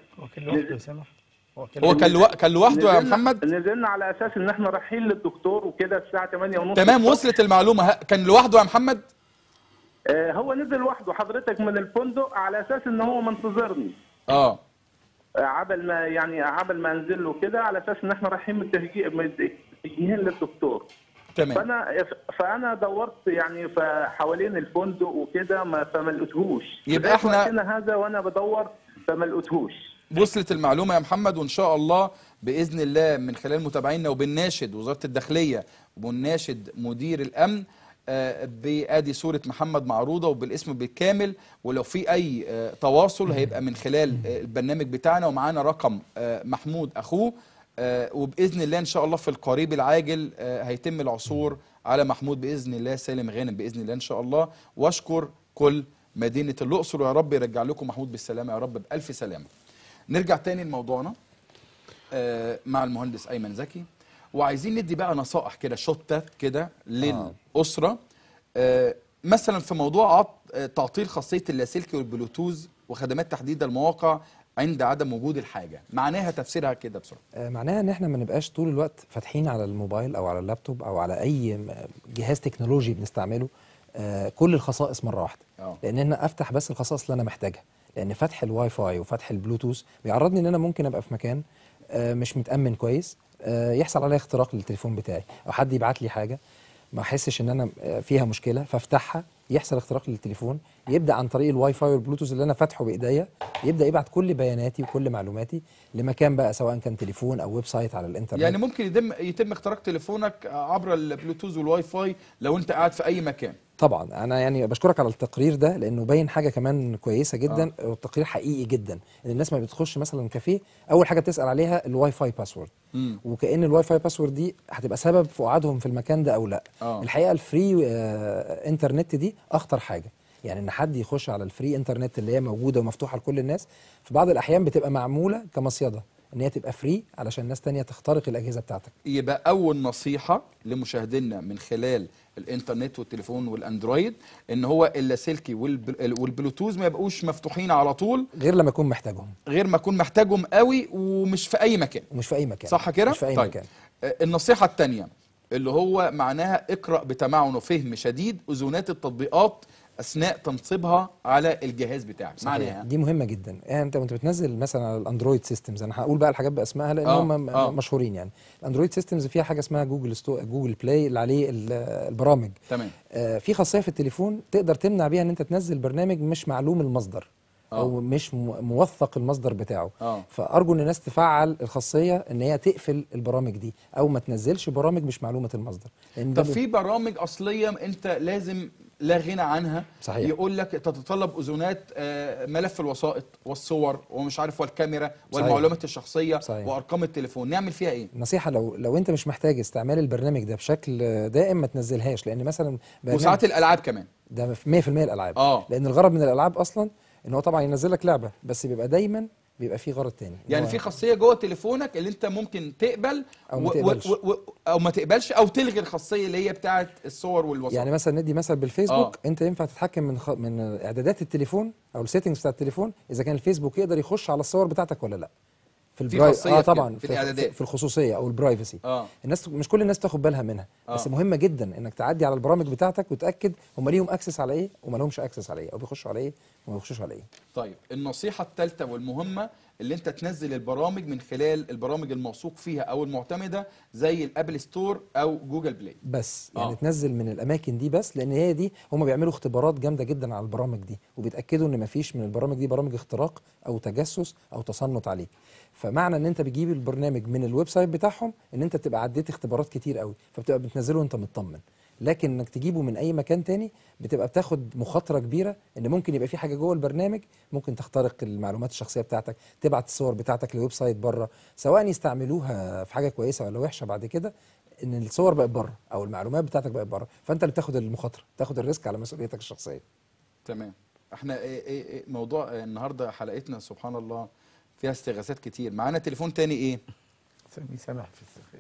هو كان لو... كان لوحده يا محمد نزلنا على اساس ان احنا رايحين للدكتور وكده الساعه 8 ونص تمام وصلت المعلومه ه- كان لوحده يا محمد آه، هو نزل لوحده حضرتك من الفندق على اساس ان هو منتظرني اه آه، عبل ما يعني عبل ما انزل له كده على اساس ان احنا رايحين متجهين متجهين للدكتور تمام فانا فانا دورت يعني ف- حوالين الفندق وكده ما فما لقيتهوش يبقى لغاية إحنا- وقتنا هذا وانا بدور فما لقيتهوش وصلت المعلومه يا محمد وان شاء الله باذن الله من خلال متابعينا وبالناشد وزاره الداخليه وبالناشد مدير الامن آه، بادي صوره محمد معروضه وبالاسم بالكامل ولو في اي آه، تواصل هيبقى من خلال آه، البرنامج بتاعنا ومعانا رقم آه، محمود اخوه آه، وباذن الله ان شاء الله في القريب العاجل آه، هيتم العثور على محمود باذن الله سالم غانم باذن الله ان شاء الله واشكر كل مدينه الاقصر ويا رب يرجع لكم محمود بالسلامه يا رب بالف سلامه نرجع تاني لموضوعنا آه، مع المهندس ايمن زكي وعايزين ندي بقى نصائح كده شوتات كده للاسره آه، مثلا في موضوع عط- آه، تعطيل خاصيه اللاسلكي والبلوتوز وخدمات تحديد المواقع عند عدم وجود الحاجه معناها تفسيرها كده بسرعه آه، معناها ان احنا ما نبقاش طول الوقت فاتحين على الموبايل او على اللابتوب او على اي م- جهاز تكنولوجي بنستعمله آه، كل الخصائص مره واحده اه لان انا افتح بس الخصائص اللي انا محتاجها لان فتح الواي فاي وفتح البلوتوث بيعرضني ان انا ممكن ابقى في مكان آه، مش متامن كويس آه، يحصل عليا اختراق للتليفون بتاعي او حد يبعت لي حاجه ما احسش ان انا آه، فيها مشكله فافتحها يحصل اختراق للتليفون يبدا عن طريق الواي فاي والبلوتوث اللي انا فاتحه بايديا يبدا يبعت كل بياناتي وكل معلوماتي لمكان بقى سواء كان تليفون او ويب سايت على الانترنت يعني ممكن يتم يتم اختراق تليفونك عبر البلوتوث والواي فاي لو انت قاعد في اي مكان طبعا انا يعني بشكرك على التقرير ده لانه باين حاجه كمان كويسه جدا آه. والتقرير حقيقي جدا ان الناس ما بتخش مثلا كافيه اول حاجه بتسال عليها الواي فاي باسورد مم. وكأن الواي فاي باسورد دي هتبقى سبب في قعدهم في المكان ده او لا آه. الحقيقه الفري آه انترنت دي اخطر حاجه يعني ان حد يخش على الفري انترنت اللي هي موجوده ومفتوحه لكل الناس في بعض الاحيان بتبقى معموله كمصيده ان هي تبقى فري علشان ناس تانية تخترق الاجهزه بتاعتك يبقى اول نصيحه لمشاهدينا من خلال الانترنت والتليفون والاندرويد ان هو اللاسلكي والبل- والبلوتوث ما يبقوش مفتوحين على طول غير لما اكون محتاجهم غير ما اكون محتاجهم قوي ومش في اي مكان ومش في اي مكان صح كده مش في اي طيب. مكان آه، النصيحه الثانيه اللي هو معناها اقرا بتمعن وفهم شديد اذونات التطبيقات اثناء تنصيبها على الجهاز بتاعك معناها دي مهمه جدا يعني انت وانت بتنزل مثلا على الاندرويد سيستمز انا هقول بقى الحاجات باسمائها لان آه، هم آه. مشهورين يعني الاندرويد سيستمز فيها حاجه اسمها جوجل ستو جوجل بلاي اللي عليه ال- البرامج تمام آه، في خاصيه في التليفون تقدر تمنع بيها ان انت تنزل برنامج مش معلوم المصدر آه. او مش م- موثق المصدر بتاعه اه فارجو ان الناس تفعل الخاصيه ان هي تقفل البرامج دي او ما تنزلش برامج مش معلومه المصدر لان ده طب في برامج اصليه انت لازم لا غنى عنها صحيح. يقول لك تتطلب اذونات آه، ملف الوسائط والصور ومش عارف والكاميرا صحيح. والمعلومات الشخصيه صحيح. وارقام التليفون نعمل فيها ايه نصيحه لو لو انت مش محتاج استعمال البرنامج ده بشكل دائم ما تنزلهاش لان مثلا برنامج- وساعات الالعاب كمان ده في 100% الالعاب اه لان الغرض من الالعاب اصلا ان هو طبعا ينزل لك لعبه بس بيبقى دايما بيبقى فيه غرض تاني إن يعني هو- في خاصيه جوه تليفونك اللي انت ممكن تقبل أو ما و- و- تقبلش. و- و- او ما تقبلش او تلغي الخاصيه اللي هي بتاعه الصور والوسائط يعني مثلا ندي مثل بالفيسبوك آه. انت ينفع تتحكم من خ... من اعدادات التليفون او السيتنجز بتاع التليفون اذا كان الفيسبوك يقدر يخش على الصور بتاعتك ولا لا في في البراي- خاصية اه في كده، طبعا في الإعدادات. في الخصوصيه او البرايفسي اه الناس مش كل الناس تاخد بالها منها آه. بس مهمه جدا انك تعدي على البرامج بتاعتك وتاكد هم ليهم اكسس على ايه وما لهمش اكسس على ايه او بيخشوا على ايه وما بيخشوش على ايه طيب النصيحة الثالثة والمهمة اللي انت تنزل البرامج من خلال البرامج الموثوق فيها او المعتمدة زي الابل ستور او جوجل بلاي بس آه. يعني تنزل من الاماكن دي بس لان هي دي هم بيعملوا اختبارات جامده جدا على البرامج دي وبيتاكدوا ان مفيش من البرامج دي برامج اختراق او تجسس او تصنت عليك فمعنى ان انت بتجيب البرنامج من الويب سايت بتاعهم ان انت بتبقى عديت اختبارات كتير قوي فبتبقى بتنزله وانت مطمن لكن انك تجيبه من اي مكان تاني بتبقى بتاخد مخاطره كبيره ان ممكن يبقى في حاجه جوه البرنامج ممكن تخترق المعلومات الشخصيه بتاعتك تبعت الصور بتاعتك لويب سايت بره سواء يستعملوها في حاجه كويسه ولا وحشه بعد كده ان الصور بقت بره او المعلومات بتاعتك بقت بره فانت اللي بتاخد المخاطره تاخد الريسك على مسؤوليتك الشخصيه تمام احنا ايه ايه ايه موضوع آه، النهارده حلقتنا سبحان الله فيها استغاثات كتير معانا تليفون تاني ايه سامي سامح في السخيف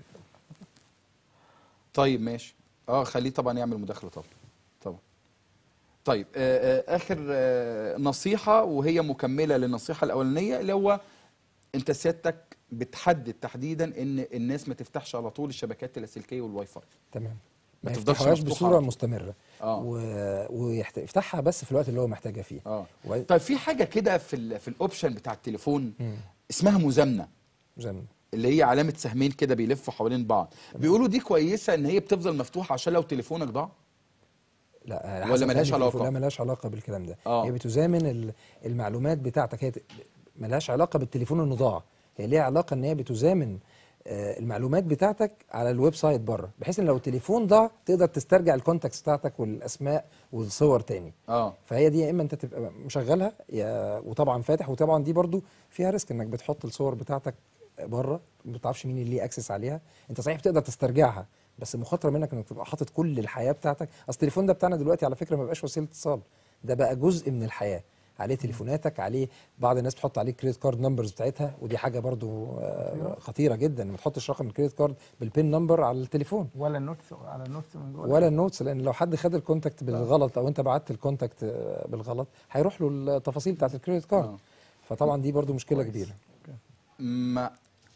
طيب ماشي اه خليه طبعا يعمل مداخله طبعا طبعا طيب آه آه اخر آه نصيحه وهي مكمله للنصيحه الاولانيه اللي هو انت سيادتك بتحدد تحديدا ان الناس ما تفتحش على طول الشبكات اللاسلكيه والواي فاي تمام ما ما تفضلش يفتحوهاش مفتوحة بصوره على طول. مستمره اه و... ويفتحها بس في الوقت اللي هو محتاجها فيه اه و... طيب في حاجه كده في ال في الاوبشن بتاع التليفون مم. اسمها مزامنه زي اللي هي علامه سهمين كده بيلفوا حوالين بعض بيقولوا دي كويسه ان هي بتفضل مفتوحه عشان لو تليفونك ضاع لا على ولا حسب ملهاش فهم التليفون. علاقة؟ لا ملهاش علاقه بالكلام ده آه. هي بتزامن ال- المعلومات بتاعتك هي ت- ملهاش علاقه بالتليفون انه ضاع هي ليها علاقه ان هي بتزامن آه، المعلومات بتاعتك على الويب سايت بره بحيث ان لو التليفون ضاع تقدر تسترجع الكونتاكتس بتاعتك والاسماء والصور تاني اه فهي دي يا اما انت تبقى مشغلها يا وطبعا فاتح وطبعا دي برضو فيها ريسك انك بتحط الصور بتاعتك بره ما بتعرفش مين اللي ليه اكسس عليها انت صحيح بتقدر تسترجعها بس مخاطره منك انك تبقى حاطط كل الحياه بتاعتك اصل التليفون ده بتاعنا دلوقتي على فكره ما بقاش وسيله اتصال ده بقى جزء من الحياه عليه تليفوناتك عليه بعض الناس بتحط عليه كريدت كارد نمبرز بتاعتها ودي حاجه برضو آه، خطيره جدا ما تحطش رقم الكريدت كارد بالبين نمبر على التليفون ولا النوتس على النوتس من جوه ولا النوتس لان لو حد خد الكونتاكت بالغلط او انت بعت الكونتاكت آه، بالغلط هيروح له التفاصيل بتاعت الكريدت كارد فطبعا دي برضو مشكله كبيره مع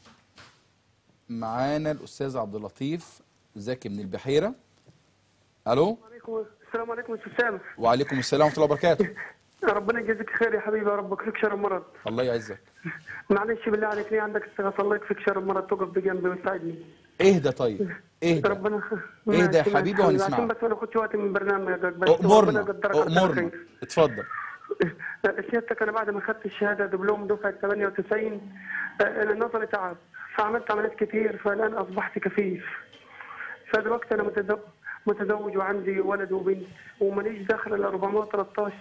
معانا الاستاذ عبد اللطيف زكي من البحيره الو عليكم السلام عليكم استاذ سامح وعليكم السلام ورحمه الله وبركاته ربنا يجازيك خير يا حبيبي يا رب يكفيك شر المرض الله يعزك معلش بالله عليك ليه عندك استغاثه الله يكفيك شر المرض تقف بجنبي وتساعدني اهدى طيب اهدى ربنا اهدى يا ماشي، حبيبي ماشي. وهنسمعك. عشان بس ما ناخدش وقت من برنامجك بس امرنا ربنا يقدرك على كل امرنا خير. اتفضل سيادتك انا بعد ما خدت الشهاده دبلوم دفعه 98 آه، انا نظري تعب فعملت عمليات كتير فالان اصبحت كفيف فدلوقتي انا متزوج متزوج وعندي ولد وبنت وماليش دخل الا 413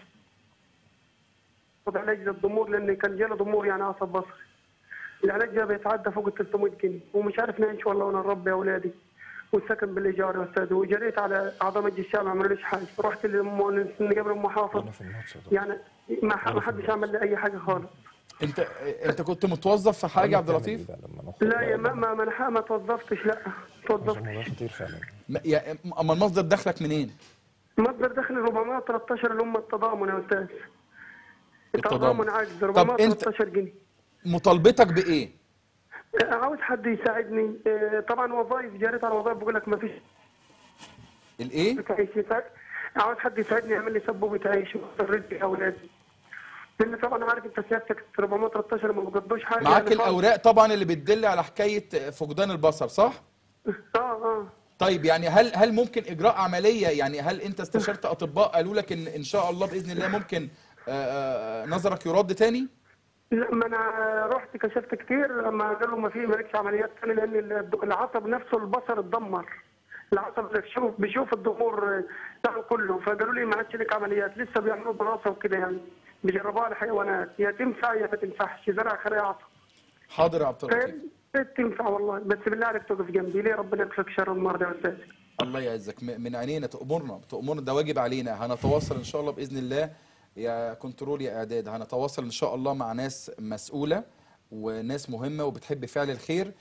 خد علاج للضمور لان كان جالي ضمور يعني عصب بصري العلاج ده بيتعدى فوق ال 300 جنيه ومش عارف نعيش والله وانا نربي اولادي والسكن بالايجار يا استاذ وجريت على اعضاء مجلس الشعب ما عملوليش حاجه رحت للم- لجبل ام حافظ يعني ما ح- ما حدش عمل لي اي حاجه خالص انت انت كنت متوظف في حاجه يا عبد اللطيف لا يا ما ما ما انا ما توظفتش لا توظفت خطير فعلا ما- يا اما المصدر دخلك منين مصدر دخل 413 اللي هم التضامن يا استاذ التضامن. التضامن عجز طب انت 413 جنيه مطالبتك بايه عاوز حد يساعدني آه، طبعا وظائف جريت على وظائف بقول لك ما فيش الايه عيش يساعد- عاوز حد يساعدني يعمل لي سبوبة عيش واسترد بيها اولادي لان طبعا عارف انت سيادتك 413 ما بيقضوش حاجه معاك يعني خالص. الاوراق طبعا اللي بتدل على حكايه فقدان البصر صح اه اه طيب يعني هل هل ممكن اجراء عمليه يعني هل انت استشرت اطباء قالوا لك ان ان شاء الله باذن الله ممكن آه، آه، نظرك يرد تاني لا ما انا رحت كشفت كتير لما قالوا ما في مالكش عمليات تاني لان ال- العصب نفسه البصر اتدمر العصب اللي بيشوف بيشوف الضمور بتاعه كله فقالوا لي ما عادش لك عمليات لسه بيعملوا دراسه وكده يعني بيجربوها على حيوانات يا تنفع يا ما تنفعش زرع خلايا عصب حاضر يا عبد اللطيف فهي تنفع والله بس بالله عليك تقف جنبي ليه ربنا يكفيك شر المرضى يا استاذ الله يعزك م- من عينينا تأمرنا تأمرنا ده واجب علينا هنتواصل ان شاء الله باذن الله يا كنترول يا اعداد هنتواصل ان شاء الله مع ناس مسؤوله وناس مهمه وبتحب فعل الخير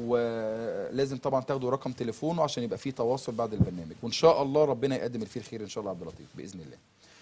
ولازم طبعا تاخدوا رقم تليفونه عشان يبقى في تواصل بعد البرنامج وان شاء الله ربنا يقدم اللي فيه الخير ان شاء الله عبد اللطيف باذن الله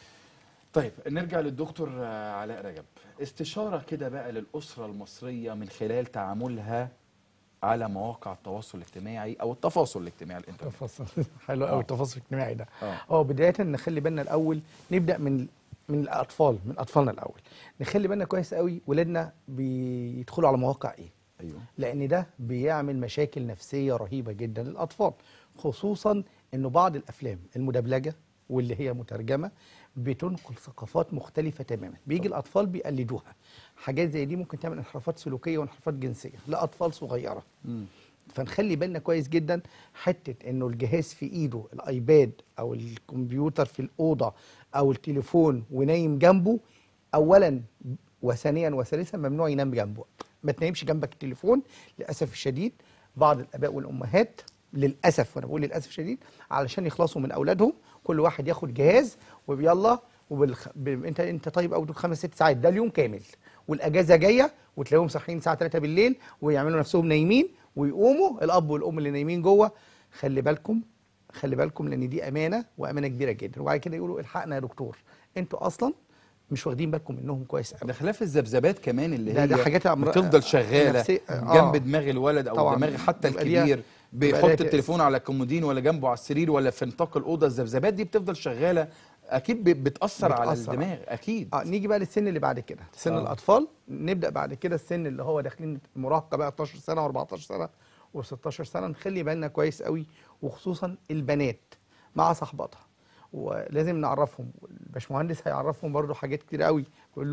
طيب نرجع للدكتور آه، علاء رجب استشاره كده بقى للاسره المصريه من خلال تعاملها على مواقع التواصل الاجتماعي او التفاصل الاجتماعي الانترنت تفاصيل حلو قوي آه. التفاصيل الاجتماعي ده آه. اه بدايه نخلي بالنا الاول نبدا من من الاطفال من اطفالنا الاول نخلي بالنا كويس قوي ولادنا بيدخلوا على مواقع ايه ايوه لان ده بيعمل مشاكل نفسيه رهيبه جدا للاطفال خصوصا انه بعض الافلام المدبلجه واللي هي مترجمه بتنقل ثقافات مختلفه تماما بيجي الاطفال بيقلدوها حاجات زي دي ممكن تعمل انحرافات سلوكيه وانحرافات جنسيه لاطفال صغيره فنخلي بالنا كويس جدا حته انه الجهاز في ايده الايباد او الكمبيوتر في الاوضه او التليفون ونايم جنبه اولا وثانيا وثالثا ممنوع ينام جنبه ما تنامش جنبك التليفون للاسف الشديد بعض الاباء والامهات للاسف وانا بقول للاسف الشديد علشان يخلصوا من اولادهم كل واحد ياخد جهاز ويلا وبالخ... ب... انت انت طيب او خمس ست ساعات ده اليوم كامل والاجازه جايه وتلاقيهم صاحيين الساعه 3 بالليل ويعملوا نفسهم نايمين ويقوموا الاب والام اللي نايمين جوه خلي بالكم خلي بالكم لان دي امانه وامانه كبيره جدا وبعد كده يقولوا الحقنا يا دكتور انتوا اصلا مش واخدين بالكم منهم كويس قوي ده خلاف الذبذبات كمان اللي ده- هي ده حاجات أمر- بتفضل شغاله نفسية- آه. جنب دماغ الولد او طبعاً. دماغ حتى بيبقى ليها- الكبير بيبقى بيحط ليها- التليفون على الكومودين ولا جنبه على السرير ولا في نطاق الاوضه الذبذبات دي بتفضل شغاله اكيد ب- بتاثر على بتأثر. الدماغ اكيد اه نيجي بقى للسن اللي بعد كده سن آه. آه. الاطفال نبدا بعد كده السن اللي هو داخلين المراهقه بقى 12 سنه و14 سنه و16 سنه نخلي بالنا كويس قوي وخصوصا البنات مع صاحباتها ولازم نعرفهم الباشمهندس هيعرفهم برضو حاجات كتير قوي يقول لهم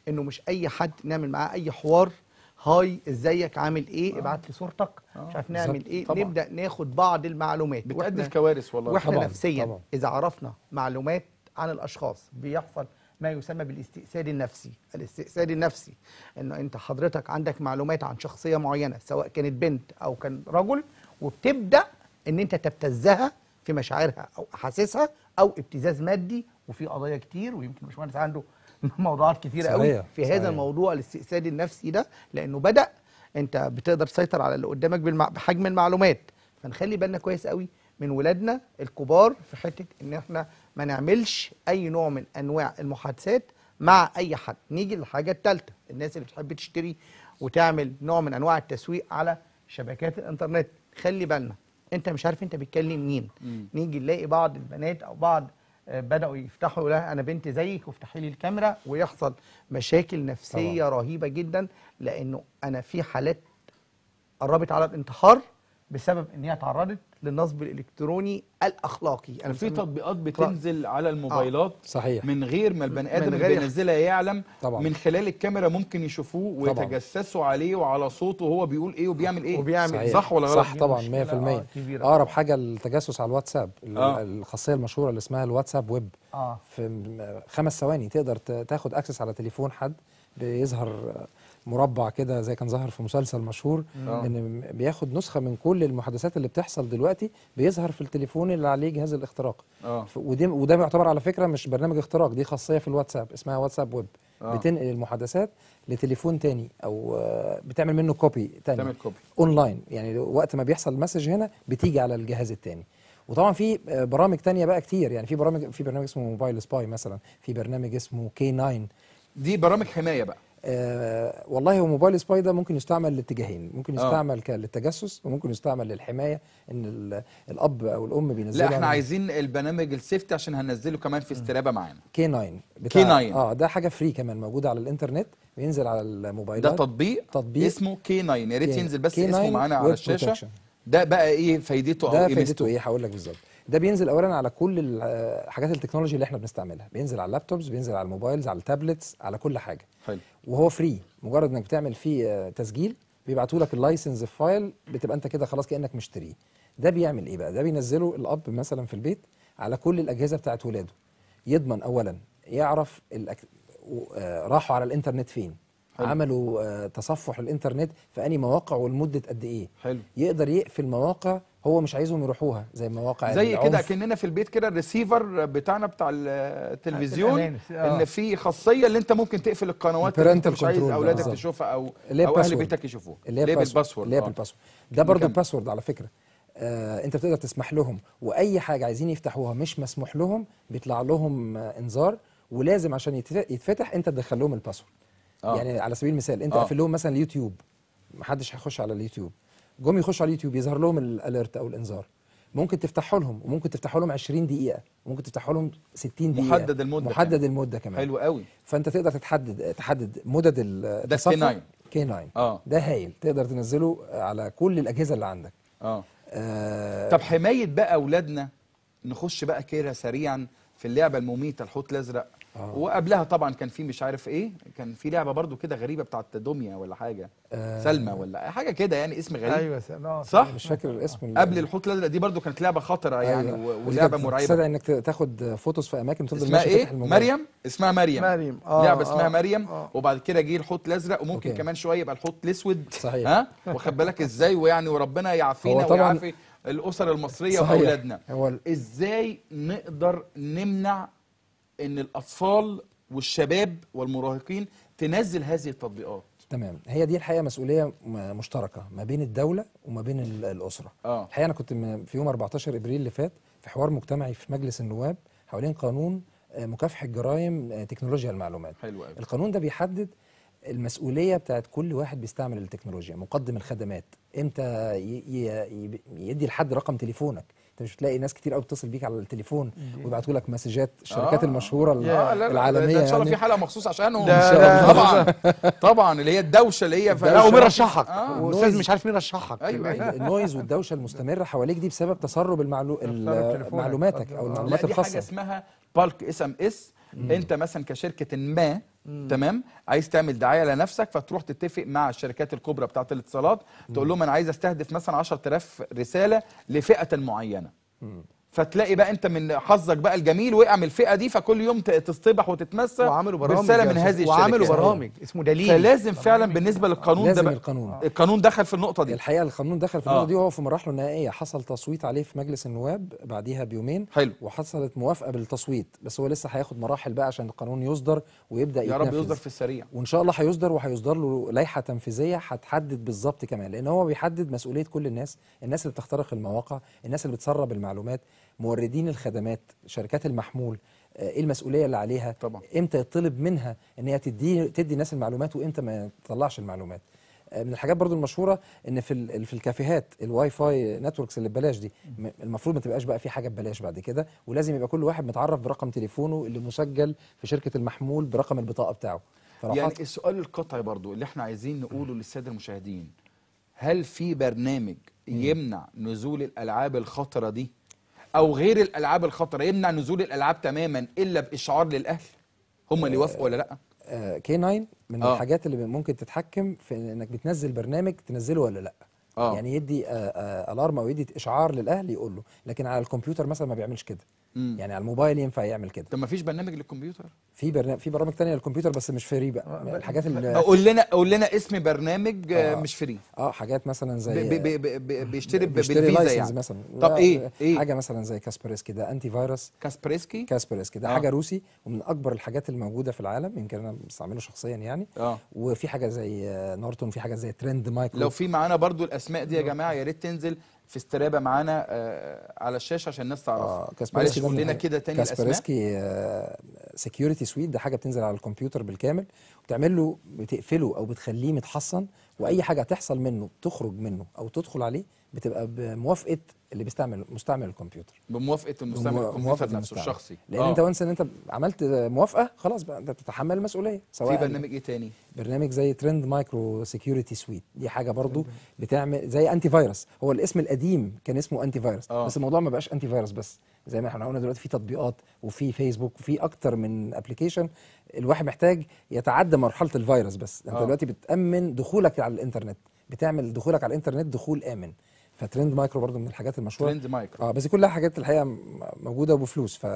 انه مش اي حد نعمل معاه اي حوار هاي ازيك عامل ايه ابعت لي صورتك مش عارف نعمل بالظبط. ايه طبعا. نبدا ناخد بعض المعلومات بتؤدي وإحنا- في كوارث والله. واحنا طبعاً، نفسيا طبعاً. اذا عرفنا معلومات عن الاشخاص بيحصل ما يسمى بالاستئثار النفسي الاستئثار النفسي انه انت حضرتك عندك معلومات عن شخصيه معينه سواء كانت بنت او كان رجل وبتبدا ان انت تبتزها في مشاعرها او احاسيسها او ابتزاز مادي وفي قضايا كتير ويمكن باشمهندس عنده موضوعات كتيره قوي صحيح، في هذا صحيح. الموضوع الاستئثار النفسي ده لانه بدا انت بتقدر تسيطر على اللي قدامك بالمع... بحجم المعلومات فنخلي بالنا كويس قوي من ولادنا الكبار في حته ان احنا ما نعملش اي نوع من انواع المحادثات مع اي حد نيجي للحاجه الثالثه الناس اللي بتحب تشتري وتعمل نوع من انواع التسويق على شبكات الانترنت خلي بالنا انت مش عارف انت بتكلم مين مم. نيجي نلاقي بعض البنات او بعض آه، بداوا يفتحوا يقولوا لها انا بنت زيك وافتحي لي الكاميرا ويحصل مشاكل نفسيه طبعا. رهيبه جدا لانه انا في حالات قربت على الانتحار بسبب ان هي تعرضت للنصب الالكتروني الاخلاقي انا في بسميه- تطبيقات بتنزل على الموبايلات صحيح من غير ما البني من ادم اللي غير يح- بينزلها يعلم طبعا. من خلال الكاميرا ممكن يشوفوه طبعا. ويتجسسوا عليه وعلى صوته وهو بيقول ايه وبيعمل ايه صحيح. صح ولا غلط صح طبعا 100% اقرب حاجه التجسس على الواتساب ال- آه. الخاصيه المشهوره اللي اسمها الواتساب ويب اه في م- خمس ثواني تقدر ت- تاخد اكسس على تليفون حد بيظهر مربع كده زي كان ظهر في مسلسل مشهور آه. ان بياخد نسخه من كل المحادثات اللي بتحصل دلوقتي بيظهر في التليفون اللي عليه جهاز الاختراق اه ف- ودي وده بيعتبر على فكره مش برنامج اختراق دي خاصيه في الواتساب اسمها واتساب ويب آه. بتنقل المحادثات لتليفون تاني او آه، بتعمل منه كوبي تاني تعمل كوبي اونلاين يعني وقت ما بيحصل مسج هنا بتيجي على الجهاز التاني وطبعا في آه، برامج تانية بقى كتير يعني في برامج في برنامج اسمه موبايل سباي مثلا في برنامج اسمه كي 9 دي برامج حمايه بقى آه والله هو موبايل سباي ده ممكن يستعمل لاتجاهين ممكن آه. يستعمل ك- للتجسس وممكن يستعمل للحمايه ان ال- الاب او الام بينزلوا لا احنا على- عايزين البرنامج السيفتي عشان هننزله كمان في استرابه معانا كي 9 بتاع كي 9. اه ده حاجه فري كمان موجوده على الانترنت بينزل على الموبايلات ده تطبيق تطبيق اسمه كي 9 يا ريت كي- ينزل بس كي اسمه 9 معانا على Web الشاشه Protection. ده بقى ايه فايدته او ده ايه فايدته ميزته ايه هقول لك بالظبط ده بينزل اولا على كل ال- آه، حاجات التكنولوجي اللي احنا بنستعملها بينزل على اللابتوبز بينزل على الموبايلز على التابلتس على كل حاجه حلو وهو فري مجرد انك بتعمل فيه آه، تسجيل بيبعتوا لك اللايسنس فايل بتبقى انت كده خلاص كانك مشتريه ده بيعمل ايه بقى ده بينزله الاب مثلا في البيت على كل الاجهزه بتاعت ولاده يضمن اولا يعرف الأك... و- آه، راحوا على الانترنت فين حلو. عملوا آه، تصفح الانترنت في انهي مواقع ولمده قد ايه حلو يقدر يقفل مواقع هو مش عايزهم يروحوها زي مواقع زي كده العنف. كاننا في البيت كده الريسيفر بتاعنا بتاع التلفزيون الأمان، آه. ان في خاصيه اللي انت ممكن تقفل القنوات اللي انت Parental مش عايز control ده اولادك بالظبط. تشوفها او اللي هي او اهل password. بيتك يشوفوها اللي هي اللي هي الباسورد بالباسورد اللي هي آه. بالباسورد ده برضو نكمل. الباسورد على فكره آه انت بتقدر تسمح لهم واي حاجه عايزين يفتحوها مش مسموح لهم بيطلع لهم آه انذار ولازم عشان يتف- يتفتح انت تدخل لهم الباسورد آه. يعني على سبيل المثال انت آه. قافل لهم مثلا اليوتيوب محدش هيخش على اليوتيوب جم يخشوا على اليوتيوب يظهر لهم الاليرت او الانذار ممكن تفتحه لهم وممكن تفتحه لهم 20 دقيقه ممكن تفتحه لهم 60 دقيقه محدد المدة محدد كمان. المده كمان حلو قوي فانت تقدر تتحدد تحدد مدد ال- ده التصفح. K9. كي 9 اه ده هايل تقدر تنزله على كل الاجهزه اللي عندك اه آه طب حمايه بقى اولادنا نخش بقى كده سريعا في اللعبه المميته الحوت الازرق آه. وقبلها طبعا كان في مش عارف ايه كان في لعبه برضو كده غريبه بتاعت دميه ولا حاجه آه. سلمى ولا حاجه كده يعني اسم غريب ايوه سلام صح مش فاكر الاسم ال- قبل الحوت الازرق دي برضو كانت لعبه خطره يعني أيوة. و- ودي ولعبه كانت مرعبه تستدعي انك ت- تاخد فوتوز في اماكن وتفضل اسمها ماشي ايه فاتح الموبايل. مريم اسمها مريم مريم آه لعبه اسمها آه مريم آه. وبعد كده جه الحوت الازرق وممكن أوكي. كمان شويه يبقى الحوت الاسود صحيح. ها واخد بالك ازاي ويعني وربنا يعافينا هو طبعاً- ويعافي الاسر المصريه صحيح. واولادنا هو ال- ازاي نقدر نمنع ان الاطفال والشباب والمراهقين تنزل هذه التطبيقات تمام هي دي الحقيقه مسؤوليه م- مشتركه ما بين الدوله وما بين ال- الاسره اه الحقيقه انا كنت م- في يوم 14 ابريل اللي فات في حوار مجتمعي في مجلس النواب حوالين قانون آه، مكافحه جرائم آه، تكنولوجيا المعلومات حلو قوي القانون ده بيحدد المسؤوليه بتاعت كل واحد بيستعمل التكنولوجيا مقدم الخدمات امتى ي- ي- ي- يدي لحد رقم تليفونك انت مش بتلاقي ناس كتير قوي بتتصل بيك على التليفون ويبعتوا لك مسجات الشركات آه. المشهوره ال- آه لا لا العالميه ده ان شاء الله يعني في حلقه مخصوص عشانهم ده- إن شاء الله. ده- طبعا طبعا اللي هي الدوشه اللي هي لا ومين آه. رشحك آه. واستاذ مش عارف مين رشحك ايوه ايوه النويز والدوشه المستمره حواليك دي بسبب تسرب المعلو... ال- تليفونك. معلوماتك او لا المعلومات دي حاجه الخاصه اسمها بالك اس ام اس انت مثلا كشركه ما مم. تمام عايز تعمل دعايه لنفسك فتروح تتفق مع الشركات الكبرى بتاعه الاتصالات تقول لهم انا عايز استهدف مثلا 10000 رساله لفئه معينه فتلاقي بقى انت من حظك بقى الجميل وقع من الفئه دي فكل يوم ت- تصطبح وتتمسى وعملوا برامج برساله يا من أستاذ، هذه وعملوا الشركات. برامج اسمه دليل فلازم فعلا بالنسبه للقانون ده لازم بقى القانون. القانون دخل في النقطه دي الحقيقه القانون دخل في آه. النقطه دي وهو في مراحله النهائيه حصل تصويت عليه في مجلس النواب بعديها بيومين حلو وحصلت موافقه بالتصويت بس هو لسه هياخد مراحل بقى عشان القانون يصدر ويبدا يا رب يتنفذ. يصدر في السريع وان شاء الله هيصدر وهيصدر له لائحه تنفيذيه هتحدد بالظبط كمان لان هو بيحدد مسؤوليه كل الناس الناس اللي بتخترق المواقع الناس اللي بتسرب المعلومات موردين الخدمات شركات المحمول آه، ايه المسؤوليه اللي عليها طبعا امتى يطلب منها ان هي تدي تدي الناس المعلومات وامتى ما تطلعش المعلومات آه، من الحاجات برضو المشهوره ان في ال- في الكافيهات الواي فاي نتوركس اللي ببلاش دي م- المفروض ما تبقاش بقى في حاجه ببلاش بعد كده ولازم يبقى كل واحد متعرف برقم تليفونه اللي مسجل في شركه المحمول برقم البطاقه بتاعه فلو يعني حط- السؤال القطعي برضو اللي احنا عايزين نقوله للساده المشاهدين هل في برنامج يمنع نزول الالعاب الخطره دي او غير الالعاب الخطره يمنع نزول الالعاب تماما الا باشعار للاهل هم اللي يوافقوا ولا لا آه، كي 9 من آه. الحاجات اللي ممكن تتحكم في انك بتنزل برنامج تنزله ولا لا آه. يعني يدي آه، آه، الارم او يدي اشعار للاهل يقول له لكن على الكمبيوتر مثلا ما بيعملش كده مم. يعني على الموبايل ينفع يعمل كده طب ما فيش برنامج للكمبيوتر في برنامج في برامج تانية للكمبيوتر بس مش فري بقى الحاجات اللي قول لنا قول لنا اسم برنامج آه. آه. مش فري اه حاجات مثلا زي بي بي بي بي بيشتري ب- بيشتري بالفيزا لايسنس يعني مثلا طب لا، ايه ايه حاجه مثلا زي كاسبرسكي ده انتي فيروس كاسبرسكي كاسبرسكي ده آه. حاجه روسي ومن اكبر الحاجات الموجوده في العالم يمكن انا بستعمله شخصيا يعني اه وفي حاجه زي آه، نورتون في حاجه زي ترند مايكرو لو في معانا برضو الاسماء دي يا جماعه يا ريت تنزل في استرابه معانا آه على الشاشه عشان الناس تعرفها معلش كاسبرسكي ده قول من لنا الحاجات- كده تاني الاسماء كاسبرسكي سكيورتي سويت ده حاجه بتنزل على الكمبيوتر بالكامل وبتعمل له بتقفله او بتخليه متحصن واي حاجه تحصل منه تخرج منه او تدخل عليه بتبقى بموافقه اللي بيستعمل مستعمل الكمبيوتر بموافقه المستعمل بمو- الكمبيوتر موافقة نفسه المستعمل. الشخصي لان آه. انت وانس ان انت عملت موافقه خلاص بقى انت بتتحمل المسؤوليه سواء في برنامج ايه تاني برنامج زي ترند مايكرو سكيورتي سويت دي حاجه برضو بتعمل زي انتي فيروس هو الاسم القديم كان اسمه انتي فيروس آه. بس الموضوع ما بقاش انتي فيروس بس زي ما احنا قلنا دلوقتي في تطبيقات وفي فيسبوك وفي اكتر من ابلكيشن الواحد محتاج يتعدى مرحله الفيروس بس انت آه. دلوقتي بتامن دخولك على الانترنت بتعمل دخولك على الانترنت دخول امن فترند مايكرو برضو من الحاجات المشهوره ترند مايكرو اه بس دي كلها حاجات الحقيقه م- موجوده وبفلوس ف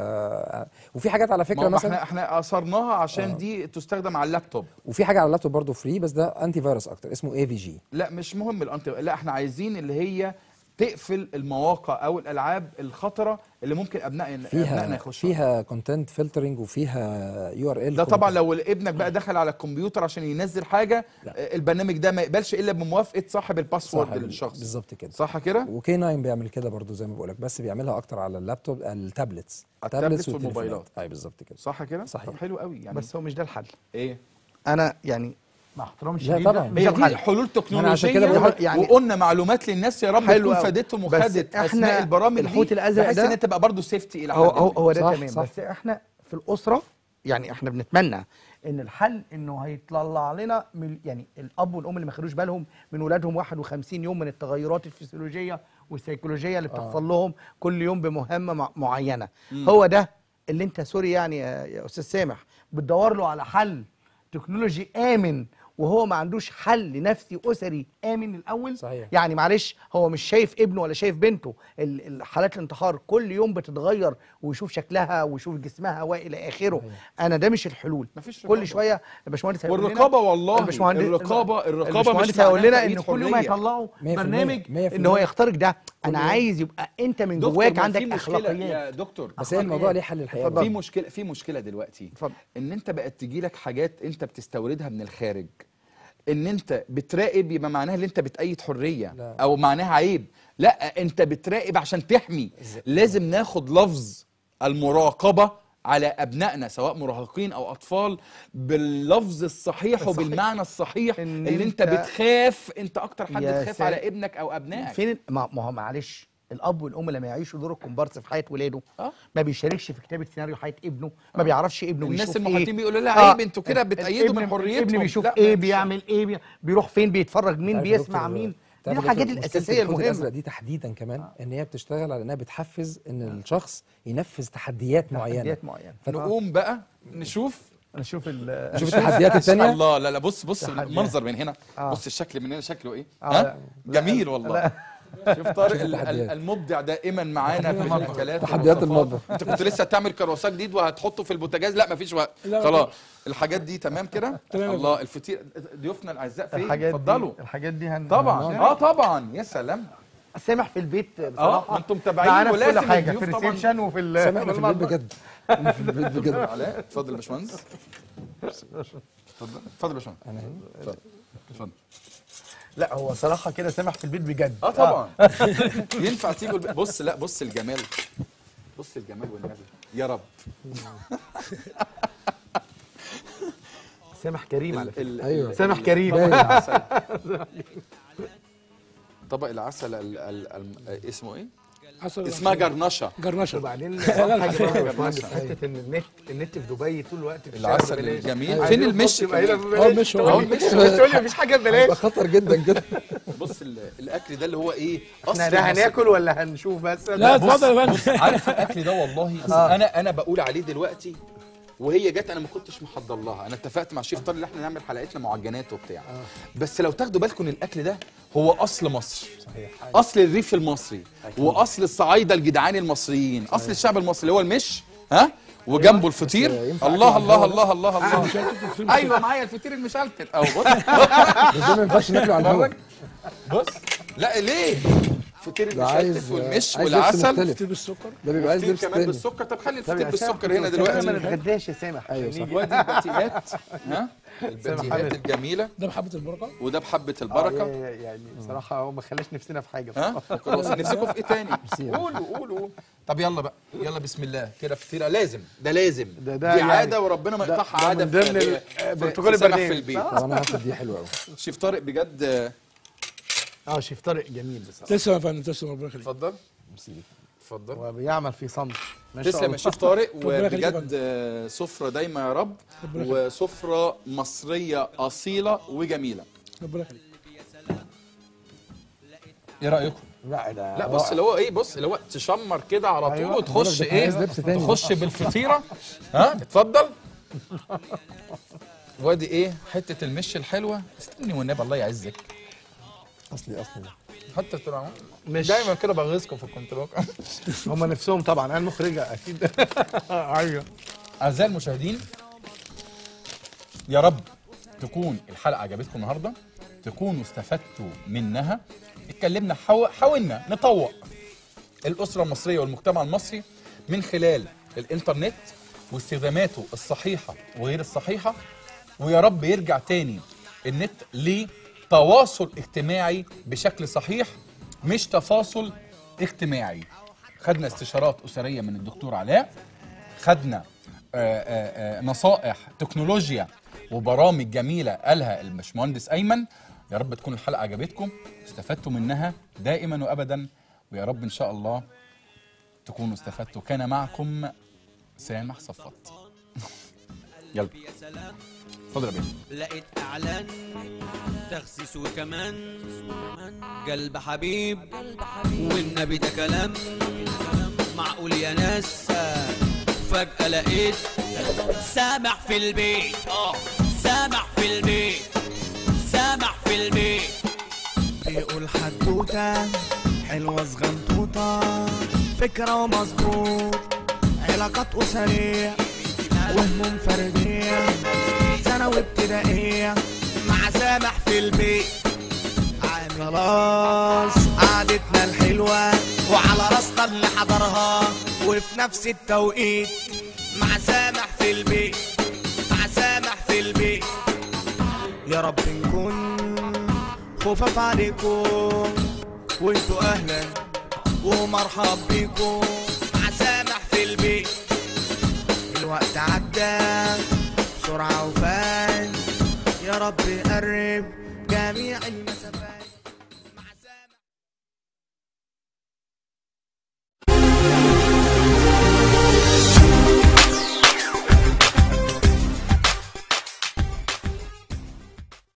وفي حاجات على ما فكره هو مثلا احنا احنا اثرناها عشان آه. دي تستخدم على اللابتوب وفي حاجه على اللابتوب برضو فري بس ده انتي فيروس اكتر اسمه اي في جي لا مش مهم الانتي لا احنا عايزين اللي هي تقفل المواقع او الالعاب الخطره اللي ممكن ابناء ابنائنا فيها يخشوا فيها كونتنت فلترنج وفيها يو ار ال ده طبعا لو ابنك بقى دخل على الكمبيوتر عشان ينزل حاجه آه، البرنامج ده ما يقبلش الا بموافقه صاحب الباسورد الشخصي بالظبط كده صح كده وكي 9 بيعمل كده برضو زي ما بقول لك بس بيعملها اكتر على اللابتوب التابلتس التابلتس والتليفونات. والموبايلات. اي بالظبط كده صح كده صحيح. طب حلو قوي يعني بس هو مش ده الحل ايه انا يعني مع احترامي لا الشديد طبعا. مش هي ده دي الحل حلول أنا عشان كده تكنولوجيه بقول يعني- وقلنا معلومات للناس يا رب حلو تكون أوي. فادتهم بس وخدت إحنا اسماء البرامج الحوت دي الأزرق بحيث ده- ان تبقى برضه سيفتي الى هو حد هو, ما. هو ده صح، تمام صح. بس احنا في الاسره يعني احنا بنتمنى ان الحل انه هيطلع لنا من يعني الاب والام اللي ما خدوش بالهم من ولادهم 51 يوم من التغيرات الفسيولوجيه والسيكولوجيه اللي بتحصل لهم كل يوم بمهمه مع- معينه مم. هو ده اللي انت سوري يعني يا, يا استاذ سامح بتدور له على حل تكنولوجي امن وهو ما عندوش حل نفسي اسري امن الاول صحيح. يعني معلش هو مش شايف ابنه ولا شايف بنته ال- ال- حالات الانتحار كل يوم بتتغير ويشوف شكلها ويشوف جسمها والى اخره انا ده مش الحلول مفيش رقابة. كل شويه الباشمهندس هيقول لنا- والرقابه والله الباشمهندس الرقابه الرقابه الباشمهندس مش هيقول معناها لنا تأييد ان كل يوم حرية. هيطلعوا 100% برنامج 100% ان هو يخترق ده انا يوم. عايز يبقى انت من دكتور، جواك ما عندك في مشكلة اخلاقيات يا دكتور بس هي الموضوع ليه حل الحقيقه في مشكله في مشكله دلوقتي اتفضل. ان انت بقت تجي لك حاجات انت بتستوردها من الخارج ان انت بتراقب يبقى معناها ان انت بتأيد حريه لا. او معناها عيب لا انت بتراقب عشان تحمي لازم ناخد لفظ المراقبه على ابنائنا سواء مراهقين او اطفال باللفظ الصحيح الصحيح. وبالمعنى الصحيح إن اللي انت أنت- بتخاف انت اكتر حد يا تخاف سا- على ابنك او ابنائك فين ما ما هو معلش الاب والام لما يعيشوا دور الكومبارس في حياه ولاده آه. ما بيشاركش في كتابه سيناريو حياه ابنه ما بيعرفش ابنه الناس بيشوف المحيطين ايه بيقولوا لا عيب، انتوا كده بتأيدوا من ابن- حريتهم. ابني بيشوف لا، ما ايه ينفعش. بيعمل ايه بي- بيروح فين بيتفرج مين تعرف يا بيسمع دكتور- مين دي تعرف يا الحاجات دكتور الاساسيه مشكلة الحوت الازرق المهمه دي تحديدا كمان ان هي بتشتغل على انها بتحفز ان الشخص ينفذ تحديات معينه تحديات معينه فت- نقوم بقى نشوف نشوف ال شوف التحديات التانية. الله لا لا بص بص تحديات. المنظر من هنا آه. بص الشكل من هنا شكله ايه آه، ها لا. جميل لا. والله شوف طارق شوف ال- ال- التحديات. المبدع دائما معانا في المطبخ. الاكلات تحديات والوصفات. المطبخ. انت كنت لسه هتعمل كرواسون جديد وهتحطه في البوتاجاز لا مفيش وقت لا، خلاص الحاجات دي تمام كده تمام. الله الفطير ضيوفنا الاعزاء فين الحاجات اتفضلوا دي الحاجات دي هن... طبعا هن- اه طبعا يا سلام سامح في البيت بصراحه ما انتم متابعين معانا في كل ولازم حاجه الضيوف في طبعاً. الريسبشن وفي ال سامح في في البيت المطبخ. بجد في البيت بجد علاء اتفضل يا باشمهندس اتفضل اتفضل يا باشمهندس اتفضل اتفضل لا هو صراحه كده سامح في البيت بجد اه طبعا ينفع تيجوا الب- بص لا بص الجمال بص الجمال والنبي يا رب سامح كريم على فكره ال- أيوة. ال- سامح ال- كريم. طبق باين. العسل طبق العسل ال ال ال اسمه ايه؟ عسل اسمها جرنشه جرنشه وبعدين لا، لا، حاجه بقى يا لا. باشمهندس حته ان النت النت في دبي طول الوقت في الشارع العسل ببلاش. الجميل عايزين فين نحط المش يبقى هنا كمان؟ ببلاش. اه المش هو اه المش. المش تقول لي مفيش حاجه ببلاش هيبقى خطر جدا جدا بص ال- الاكل ده اللي هو ايه؟ احنا أصل ده مصر. هناكل ولا هنشوف بس لا اتفضل يا بص فندم عارف الاكل ده والله آه. انا انا بقول عليه دلوقتي وهي جت انا ما كنتش محضر لها انا اتفقت مع الشيف طارق ان احنا نعمل حلقات لمعجنات وبتاع بس لو تاخدوا بالكم الاكل ده هو اصل مصر اصل الريف المصري واصل الصعايده الجدعان المصريين اصل الشعب المصري اللي هو المش ها وجنبه الفطير ينفع الله أكل الله مع الله الله الله ايوه معايا الفطير المشلتت اهو بص بس ده ما ينفعش ناكله على الهواء بص لا ليه فطير ده عايز المشلتت والمش عايز لبس والعسل مختلف. كتير بالسكر ده بيبقى عايز فطير لبس كمان تاني بالسكر طب خلي طب الفطير يا سامح، بالسكر هنا كده ما دلوقتي نتغداش يا سامح أيوة عشان صح. نيجي. وادي الباتيهات ها الباتيهات حبيبي. الجميله ده بحبه البركه وده بحبه آه، البركه يا- يا- يعني بصراحه هو ما خلاش نفسنا في حاجه ها خلاص نفسكم في ايه تاني قولوا قولوا طب يلا بقى يلا بسم الله كده فطيره لازم ده لازم ده- ده دي يعني- عاده وربنا ما ده- يقطعها ده عاده من ضمن في- ال- في- بروتوكول في سمح البرنامج. في البيت صح؟ طب انا هاخد دي حلوه قوي شيف طارق بجد آه، اه شيف طارق جميل بصراحه تسلم يا فندم تسلم ربنا يخليك اتفضل اتفضل وبيعمل في صمت ما شاء تسلم يا الله. شيف طارق ربنا يخليك يا وبجد آه، سفره دايما يا رب ربنا يخليك. وسفره مصريه اصيله وجميله ربنا يخليك ايه رايكم لا ده لا بص اللي هو ايه بص اللي هو تشمر كده على طول أيوة. وتخش بقولك ده ايه عايز لبس تاني. تخش بالفطيره ها اتفضل وادي ايه حته المش الحلوه استني والنبي الله يعزك اصلي اصلي ده حتى طول مش دايما كده بغيظكم في الكنترول هم نفسهم طبعا انا المخرجه اكيد ايوه اعزائي المشاهدين يا رب تكون الحلقه عجبتكم النهارده تكونوا استفدتوا منها اتكلمنا حاو- حاولنا نطوق الاسره المصريه والمجتمع المصري من خلال الانترنت واستخداماته الصحيحه وغير الصحيحه ويا رب يرجع تاني النت لتواصل اجتماعي بشكل صحيح مش تفاصل اجتماعي خدنا استشارات اسريه من الدكتور علاء خدنا آه، آه، آه، نصائح تكنولوجيا وبرامج جميله قالها الباشمهندس ايمن يا رب تكون الحلقه عجبتكم استفدتوا منها دائما وابدا ويا رب ان شاء الله تكونوا استفدتوا كان معكم سامح صفات يلا اتفضل يا بيه لقيت اعلان تخسيس وكمان قلب حبيب والنبي ده كلام معقول يا ناس فجأة لقيت سامح في البيت اه سامح في البيت سامح في البيت بيقول حدوتة حلوة صغنطوطة فكرة ومظبوط علاقات أسرية وهموم فردية ثانوي ابتدائية مع سامح في البيت خلاص قعدتنا الحلوة وعلى راسنا اللي حضرها وفي نفس التوقيت مع سامح في البيت مع سامح في البيت يا رب نكون خفاف عليكم وانتوا اهلا ومرحب بيكم مع سامح في البيت الوقت عدى بسرعة وفات يا رب قرب جميع المسافات